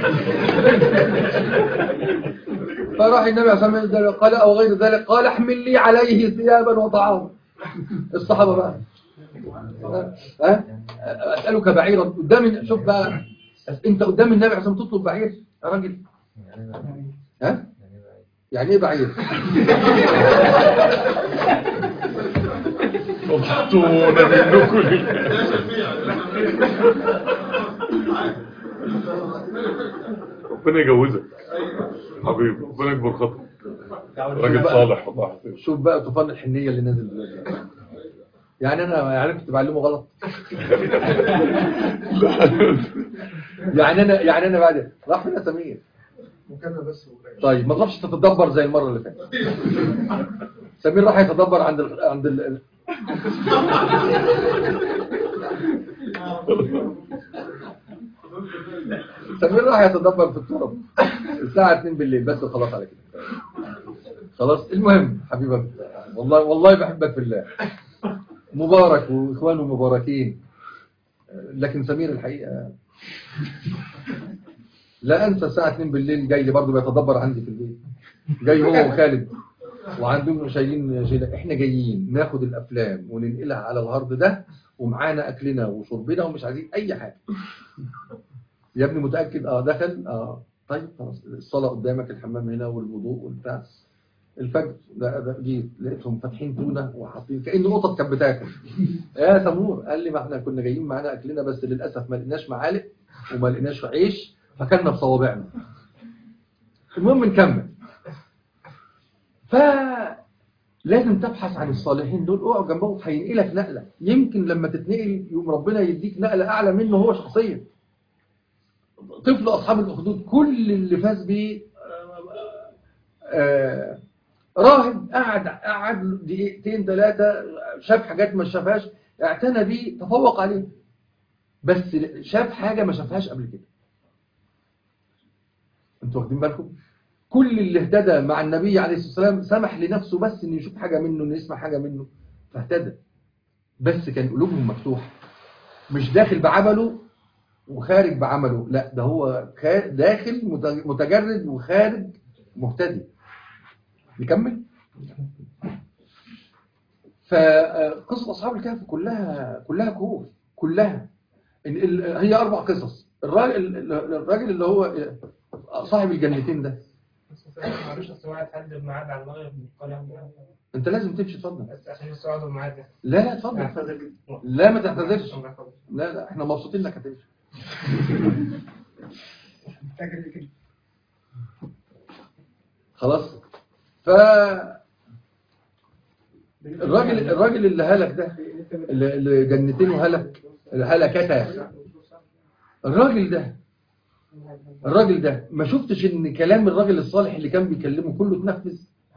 فراح النبي عليه الصلاه والسلام قال او غير ذلك قال احمل لي عليه ثيابا وطعاما الصحابه بقى ها اسالك بعيرا قدام شوف بقى انت قدام النبي عشان تطلب بعير يا راجل ها يعني ايه بعير فضحتونا منكم ربنا يجوزك حبيبي ربنا يكبر خطرك راجل صالح والله شوف بقى طوفان الحنيه اللي نازل دلوقتي يعني انا عرفت بعلمه غلط يعني انا يعني انا بعد راح فين يا سمير مكالمة بس وقليل. طيب ما تروحش تتدبر زي المره اللي فاتت سمير راح يتدبر عند ال... عند ال... سمير راح يتدبر في التراب الساعه 2 بالليل بس خلاص على كده خلاص المهم حبيبك والله والله بحبك في الله مبارك واخوانه مباركين لكن سمير الحقيقه لا انسى الساعه 2 بالليل جاي لي برضه بيتدبر عندي في البيت جاي هو وخالد وعندهم شايلين شايلين احنا جايين ناخد الافلام وننقلها على الهارد ده ومعانا اكلنا وشربنا ومش عايزين اي حاجه يا ابني متاكد اه دخل اه طيب خلاص الصلاه قدامك الحمام هنا والوضوء والبتاع الفجر ده ده جيت لقيتهم فاتحين تونه وحاطين كأن قطط كانت بتاكل يا سمور قال لي ما احنا كنا جايين معانا اكلنا بس للاسف ما لقيناش معالق وما لقيناش عيش فكلنا بصوابعنا المهم نكمل فلازم تبحث عن الصالحين دول اقعد جنبهم هينقلك نقله يمكن لما تتنقل يوم ربنا يديك نقله اعلى منه هو شخصيا طفل اصحاب الاخدود كل اللي فاز بيه آه، راهب قعد قعد دقيقتين ثلاثه شاف حاجات ما شافهاش اعتنى بيه تفوق عليه بس شاف حاجه ما شافهاش قبل كده انتوا واخدين بالكم كل اللي اهتدى مع النبي عليه الصلاه والسلام سمح لنفسه بس انه يشوف حاجه منه انه يسمع حاجه منه فاهتدى بس كان قلوبهم مفتوحه مش داخل بعمله وخارج بعمله لا ده هو خا- داخل مت- متجرد وخارج مهتدي نكمل فقصة أصحاب الكهف كلها كلها كهوف كلها ال- ال- هي أربع قصص الراجل الراجل اللي هو صاحب الجنتين ده معلش اصل واحد حد بميعاد على المغرب طالع أنت لازم تمشي اتفضل بس عشان بس اقعد الميعاد ده لا لا اتفضل لا ما تعتذرش لا لا احنا مبسوطين انك هتمشي خلاص ف الراجل الراجل اللي هلك ده اللي اللي جنتينه هلك اللي هلكته الراجل ده الراجل ده ما شفتش ان كلام الراجل الصالح اللي كان بيكلمه كله اتنفذ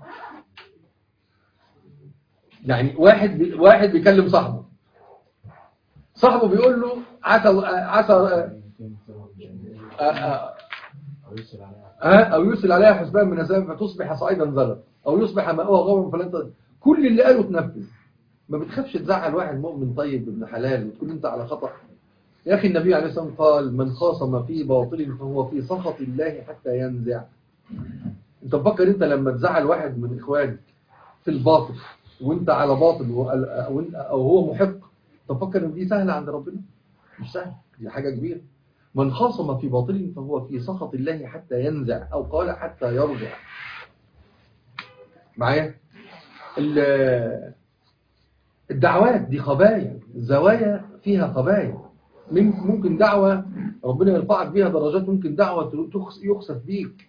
يعني واحد بي واحد بيكلم صاحبه صاحبه بيقول له عسى عسى آه، آه، ها او يرسل عليها حسبان من السماء فتصبح صعيدا زلقا او يصبح ماؤها غورا فلن تجد كل اللي قاله تنفذ ما بتخافش تزعل واحد مؤمن طيب ابن حلال وتكون انت على خطأ يا اخي النبي عليه الصلاه والسلام قال من خاصم في باطل فهو في سخط الله حتى ينزع انت تفكر انت لما تزعل واحد من اخوانك في الباطل وانت على باطل وال- او إن- أو هو محق تفكر ان دي سهله عند ربنا مش سهله دي حاجه كبيره من خاصم في باطل فهو في سخط الله حتى ينزع أو قال حتى يرجع معايا ال- الدعوات دي خبايا الزوايا فيها خبايا من- ممكن دعوة ربنا يرفعك بيها درجات ممكن دعوة تخس- يخسف بيك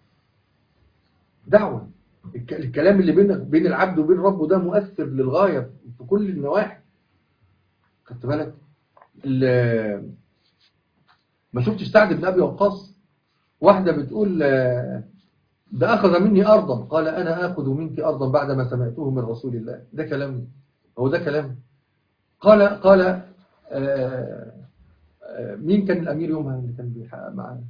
دعوة الك- الكلام اللي بينك بين العبد وبين ربه ده مؤثر للغاية في كل النواحي خدت بالك ال- ما شفتش سعد بن ابي وقاص واحدة بتقول آه، ده أخذ مني أرضا قال أنا آخذ منك أرضا بعدما سمعته من رسول الله ده كلام هو ده كلام قال قال آه، آه، مين كان الأمير يومها اللي كان بيحقق معانا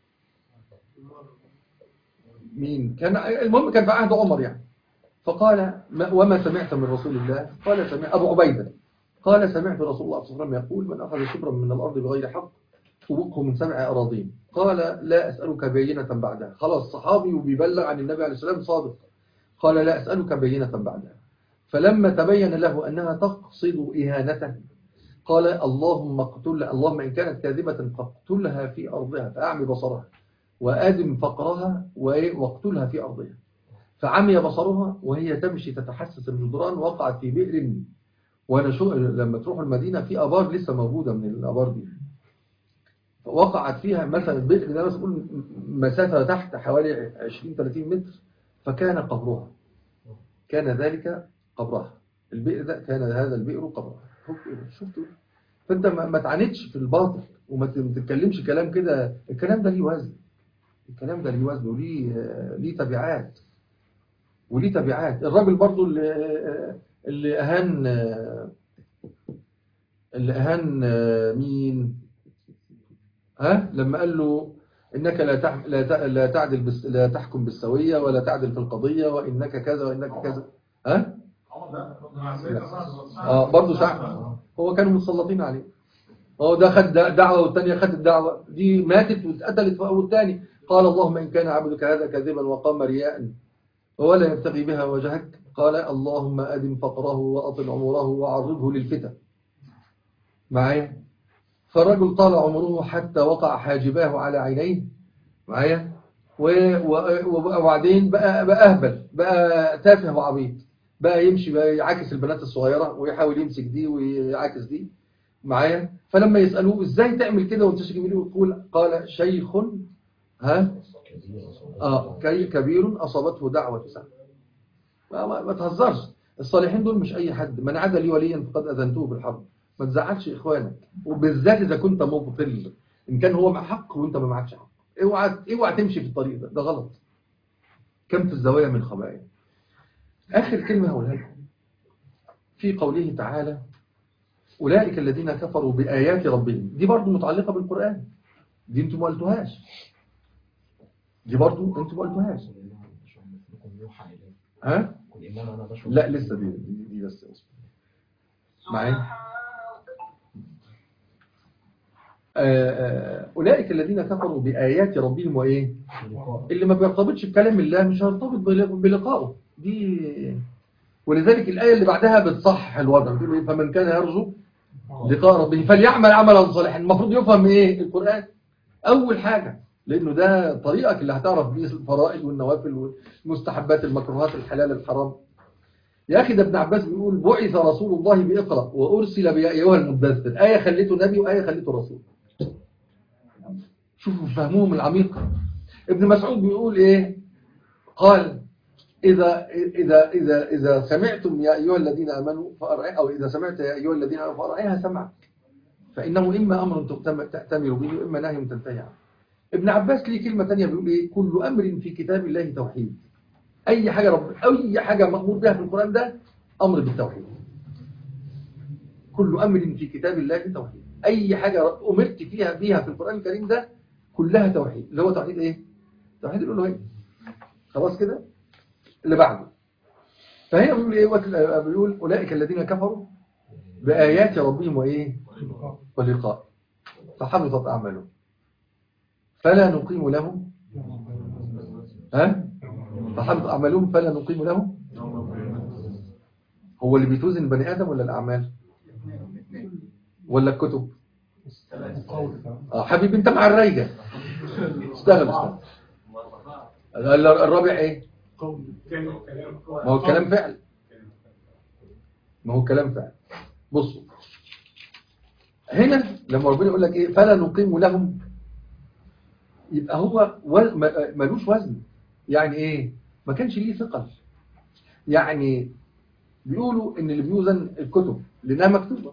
مين كان المهم كان في عهد عمر يعني فقال ما وما سمعت من رسول الله قال سمع أبو عبيدة قال سمعت رسول الله صلى الله عليه وسلم يقول من أخذ شبرا من الأرض بغير حق فوقه من سبع أراضين قال لا أسألك بينة بعدها خلاص صحابي وبيبلغ عن النبي عليه السلام صادق قال لا أسألك بينة بعدها فلما تبين له أنها تقصد إهانته قال اللهم اقتلها اللهم إن كانت كاذبة فاقتلها في أرضها فأعمي بصرها وآدم فقرها وإيه؟ واقتلها في أرضها فعمي بصرها وهي تمشي تتحسس الجدران وقعت في بئر وانا شو لما تروحوا المدينة في أبار لسه موجودة من الأبار دي وقعت فيها مثلا البئر ده مثلا نقول مسافة تحت حوالي 20-30 متر فكان قبرها كان ذلك قبرها البئر ده كان هذا البئر قبرها شفتوا فانت ما ما تعاندش في الباطل وما ت- ما تتكلمش كلام كده الكلام ده ليه وزن الكلام ده ليه وزن وليه آه، ليه تبعات وليه تبعات الراجل برضو اللي آه، اللي اهان آه، اللي اهان آه، مين ها لما قال له انك لا تح... لا, ت... لا تعدل بس... لا تحكم بالسويه ولا تعدل في القضيه وانك كذا وانك كذا ها اه برضه شعب هو كانوا مسلطين عليه هو ده خد دعوه والثانيه خدت الدعوه دي ماتت واتقتلت والثاني قال اللهم ان كان عبدك هذا كاذبا وقام رياء ولا يبتغي بها وجهك قال اللهم ادم فقره واطل عمره وعرضه للفتن معايا فالرجل طال عمره حتى وقع حاجباه على عينيه معايا و- و- وبعدين بقى بقى اهبل بقى تافه وعبيط بقى يمشي بقى يعاكس البنات الصغيره ويحاول يمسك دي ويعاكس دي معايا فلما يسالوه ازاي تعمل كده وانت شيخ جميل وتقول قال شيخ ها اه كي- كبير اصابته دعوه سعد ما, ما, ما تهزرش الصالحين دول مش اي حد من عاد لي وليا فقد اذنته بالحرب ما تزعلش اخوانك وبالذات اذا كنت مبطل ان كان هو مع حق وانت ما معكش حق اوعى اوعى تمشي في الطريق ده ده غلط كم في الزوايا من خبائل اخر كلمه هقولها لكم في قوله تعالى اولئك الذين كفروا بايات ربهم دي برضو متعلقه بالقران دي انتوا ما قلتوهاش دي برضو انتوا ما قلتوهاش ها لا لسه دي دي, دي بس معايا آه، آه، أولئك الذين كفروا بآيات ربهم وإيه اللي ما بيرتبطش بكلام الله مش هيرتبط بل- بلقائه دي ولذلك الآية اللي بعدها بتصحح الوضع بتقول إيه؟ فمن كان يرجو لقاء ربه فليعمل عملا صالحا المفروض يفهم من إيه القرآن أول حاجة لأنه ده طريقك اللي هتعرف بيه الفرائض والنوافل والمستحبات المكروهات الحلال الحرام يا أخي ده ابن عباس بيقول بعث رسول الله بإقرأ وأرسل بيا أيها المدثر آية خليته نبي وآية خليته رسول شوفوا فهمهم العميق ابن مسعود بيقول إيه قال إذا إذا إذا إذا سمعتم يا أيها الذين آمنوا فأرعي أو إذا سمعت يا أيها الذين آمنوا فأرعيها سمعك فإنه إما أمر تؤتم- تأتمر به وإما نهي تنتهي عنه ابن عباس ليه كلمة تانية بيقول إيه كل أمر في كتاب الله توحيد أي حاجة رب أي حاجة مأمور بها في القرآن ده أمر بالتوحيد كل أمر في كتاب الله توحيد أي حاجة أمرت فيها بيها في القرآن الكريم ده كلها توحيد اللي هو توحيد إيه؟ توحيد الألوهية خلاص كده اللي بعده فهنا بيقول إيه وكل- بيقول أولئك الذين كفروا بآيات ربهم وإيه ولقاء فحبطت أعمالهم فلا نقيم لهم ها فحبط أعمالهم فلا نقيم لهم هو اللي بيتوزن بني آدم ولا الأعمال ولا الكتب اه حبيبي انت مع الرايجة اشتغل اشتغل ال- الرابع ايه ما هو الكلام فعل ما هو الكلام فعل بصوا هنا لما ربنا يقول لك ايه فلا نقيم لهم يبقى هو و- ما- ملوش وزن يعني ايه ما كانش ليه ثقل يعني بيقولوا ان اللي بيوزن الكتب لانها مكتوبه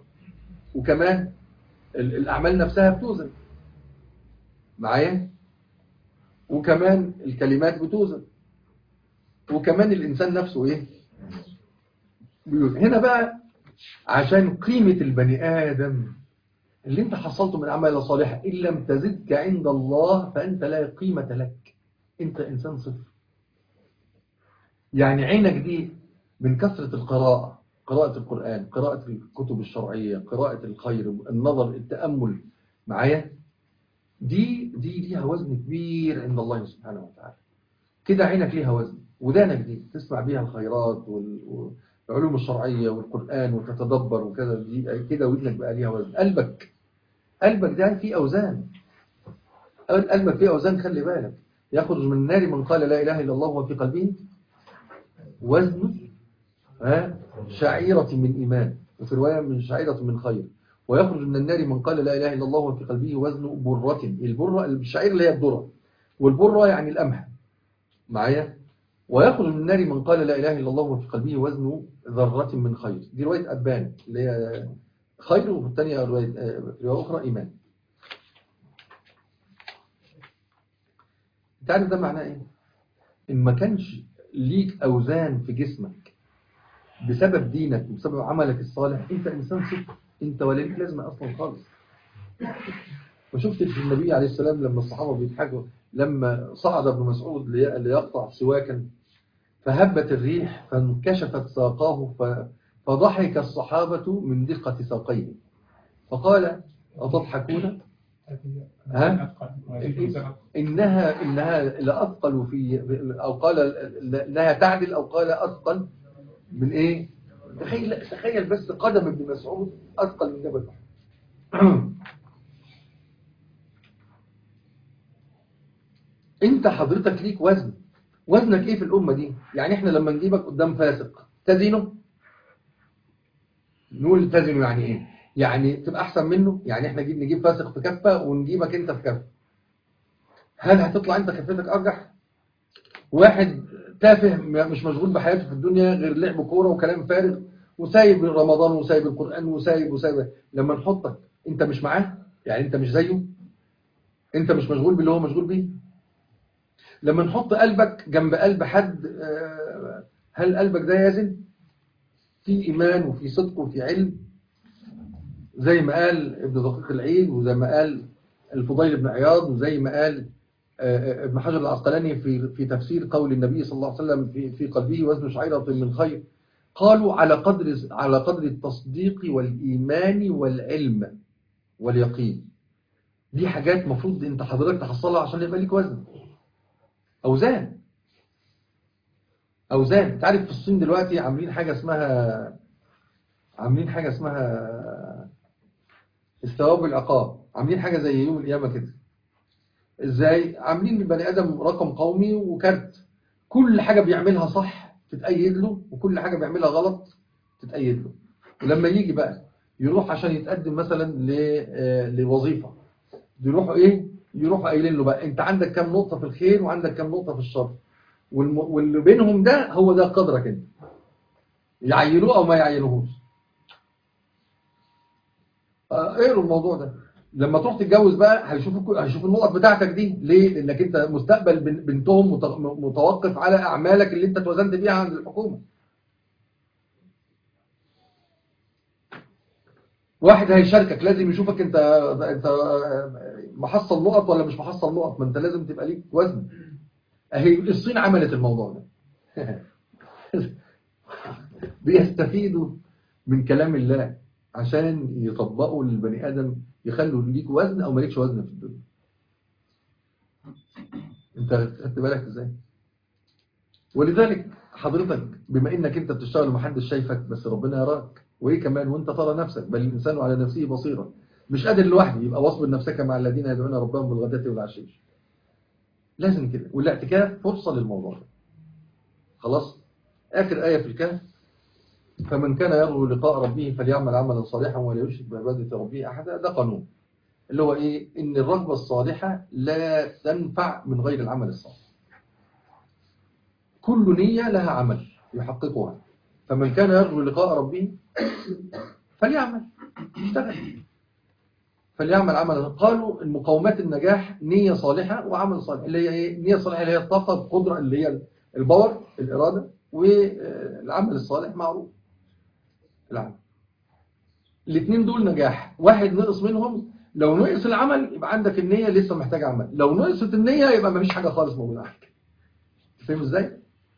وكمان ال- الاعمال نفسها بتوزن معايا وكمان الكلمات بتوزن وكمان الإنسان نفسه إيه بيوزن هنا بقى عشان قيمة البني آدم اللي انت حصلته من أعمال صالحة إن لم تزدك عند الله فأنت لا قيمة لك انت إنسان صفر يعني عينك دي من كثرة القراءة قراءة القرآن قراءة الكتب الشرعية قراءة الخير النظر التأمل معايا دي دي ليها وزن كبير عند الله سبحانه وتعالى كده عينك ليها وزن ودانك دي تسمع بيها الخيرات وال- والعلوم الشرعية والقرآن وتتدبر وكذا دي كده ودنك بقى ليها وزن قلبك قلبك ده فيه أوزان قلبك فيه أوزان خلي بالك يخرج من النار من قال لا إله إلا الله وفي قلبه وزن ها شعيرة من إيمان وفي رواية من شعيرة من خير ويخرج من النار من قال لا إله إلا الله وفي قلبه وزن برة البرة الشعير اللي هي الذرة والبرة يعني القمح معايا ويخرج من النار من قال لا إله إلا الله وفي قلبه وزن ذرة من خير دي رواية أبان اللي هي خير وفي الثانية رواية آه، رواية أخرى إيمان انت عارف ده معناه ايه ان ما كانش ليك اوزان في جسمك بسبب دينك وبسبب عملك الصالح انت انسان صفر انت ولا ليك لازمه اصلا خالص ما شفتش النبي عليه السلام لما الصحابه بيضحكوا لما صعد ابن مسعود لي- ليقطع سواكا فهبت الريح فانكشفت ساقاه ف- فضحك الصحابه من دقه ساقيه فقال أتضحكون ها؟ إنها إنها لأثقل في أو قال إنها تعدل أو قال أثقل من إيه؟ تخيل تخيل بس قدم ابن مسعود أثقل من جبل أحد أنت حضرتك ليك وزن وزنك إيه في الأمة دي؟ يعني إحنا لما نجيبك قدام فاسق تزينه؟ نقول تزينه يعني إيه؟ يعني تبقى أحسن منه؟ يعني إحنا نجيب نجيب فاسق في كفة ونجيبك أنت في كفة هل هتطلع انت كفتك ارجح واحد تافه م- مش مشغول بحياته في الدنيا غير لعب كوره وكلام فارغ وسايب رمضان وسايب القرآن وسايب وسايب لما نحطك انت مش معاه يعني انت مش زيه انت مش مشغول باللي هو مشغول بيه لما نحط قلبك جنب قلب حد آه، هل قلبك ده يزن في ايمان وفي صدق وفي علم زي ما قال ابن دقيق العيد وزي ما قال الفضيل بن عياض وزي ما قال آه، ابن حجر العسقلاني في في تفسير قول النبي صلى الله عليه وسلم في في قلبه وزن شعيرة من خير قالوا على قدر على قدر التصديق والإيمان والعلم واليقين دي حاجات مفروض انت حضرتك تحصلها عشان يبقى ليك وزن أوزان أوزان انت عارف في الصين دلوقتي عاملين حاجة اسمها عاملين حاجة اسمها الثواب والعقاب عاملين حاجة زي يوم القيامة كده ازاي عاملين للبني ادم رقم قومي وكارت كل حاجة بيعملها صح تتأيد له وكل حاجة بيعملها غلط تتأيد له ولما يجي بقى يروح عشان يتقدم مثلا ل- آه، لوظيفة يروحوا ايه يروحوا قايلين له بقى انت عندك كام نقطة في الخير وعندك كام نقطة في الشر والم... واللي بينهم ده هو ده قدرك انت يعينوه او ما يعينوهوش آه، اقروا الموضوع ده لما تروح تتجوز بقى هيشوفوا كل- هيشوفوا النقط بتاعتك دي ليه لانك انت مستقبل بن- بنتهم مت- متوقف على اعمالك اللي انت توزنت بيها عند الحكومه واحد هيشاركك لازم يشوفك انت انت محصل نقط ولا مش محصل نقط ما انت لازم تبقى ليك وزن اهي الصين عملت الموضوع ده بيستفيدوا من كلام الله عشان يطبقوا للبني ادم يخلوا ليك وزن او مالكش وزن في الدنيا انت خدت بالك ازاي ولذلك حضرتك بما انك انت بتشتغل ومحدش شايفك بس ربنا يراك وايه كمان وانت ترى نفسك بل الانسان على نفسه بصيرا مش قادر لوحده يبقى واصبر نفسك مع الذين يدعون ربهم بالغداة والعشي لازم كده والاعتكاف فرصة للموضوع ده خلاص اخر آية في الكهف فمن كان يرجو لقاء ربه فليعمل عملا صالحا ولا يشرك بعبادة ربه أحدا ده قانون اللي هو إيه إن الرغبة الصالحة لا تنفع من غير العمل الصالح كل نية لها عمل يحققها فمن كان يرجو لقاء ربه فليعمل يشتغل فليعمل عملا قالوا المقومات النجاح نية صالحة وعمل صالح اللي هي ايه نية صالحة اللي هي الطاقة القدرة اللي هي الباور الإرادة والعمل الصالح معروف العمل الاثنين دول نجاح واحد نقص منهم لو نقص العمل يبقى عندك النية لسه محتاج عمل لو نقصت النية يبقى مفيش حاجة خالص موجودة عندك فاهم ازاي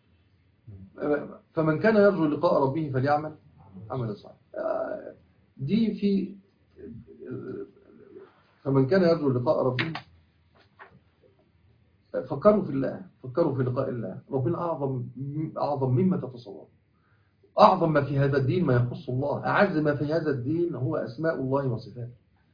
فمن كان يرجو لقاء ربه فليعمل عمل صالح آه، دي في فمن كان يرجو لقاء ربه فكروا في الله فكروا في لقاء الله ربنا أعظم أعظم مما تتصور أعظم ما في هذا الدين ما يخص الله أعز ما في هذا الدين هو أسماء الله وصفاته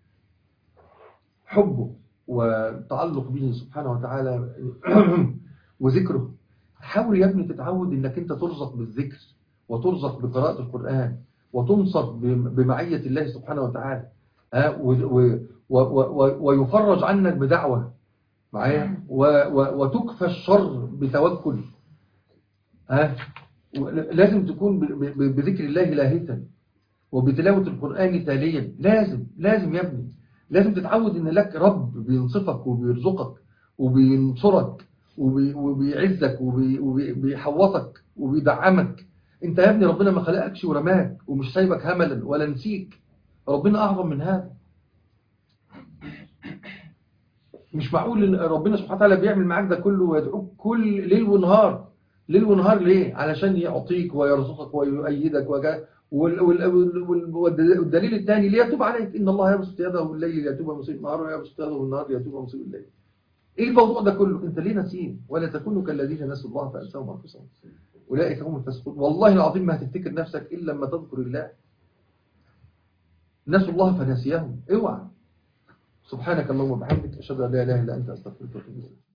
حبه والتعلق به سبحانه وتعالى وذكره حاول يا ابني تتعود انك انت ترزق بالذكر وترزق بقراءة القرآن وتنصر بمعية الله سبحانه وتعالى ها و- و- و- و- ويفرج عنك بدعوة معايا و- و- وتكفى الشر بتوكل ها و- لازم تكون ب- ب- بذكر الله لاهثا وبتلاوة القرآن تاليا لازم لازم يا ابني لازم تتعود ان لك رب بينصفك وبيرزقك وبينصرك وبي- وبيعزك وبي- وبيحوطك وبيدعمك انت يا ابني ربنا ما خلقكش ورماك ومش سايبك هملا ولا نسيك ربنا اعظم من هذا مش معقول ان ربنا سبحانه وتعالى بيعمل معاك ده كله ويدعوك كل ليل ونهار ليل ونهار ليه علشان يعطيك ويرزقك ويؤيدك وجا وال- وال- وال- وال- والدليل الثاني ليتوب عليك ان الله يبسط يده بالليل ليتوب مسيء النهار ويبسط يده بالنهار ليتوب مسيء الليل ايه الموضوع ده كله انت ليه نسيم ولا تكونوا كالذين نسوا الله فانساهم انفسهم اولئك هم الفاسقون والله العظيم ما هتفتكر نفسك الا لما تذكر الله نسوا الله فنسيهم اوعى سبحانك اللهم وبحمدك اشهد ان لا اله الا انت استغفرك واتوب اليك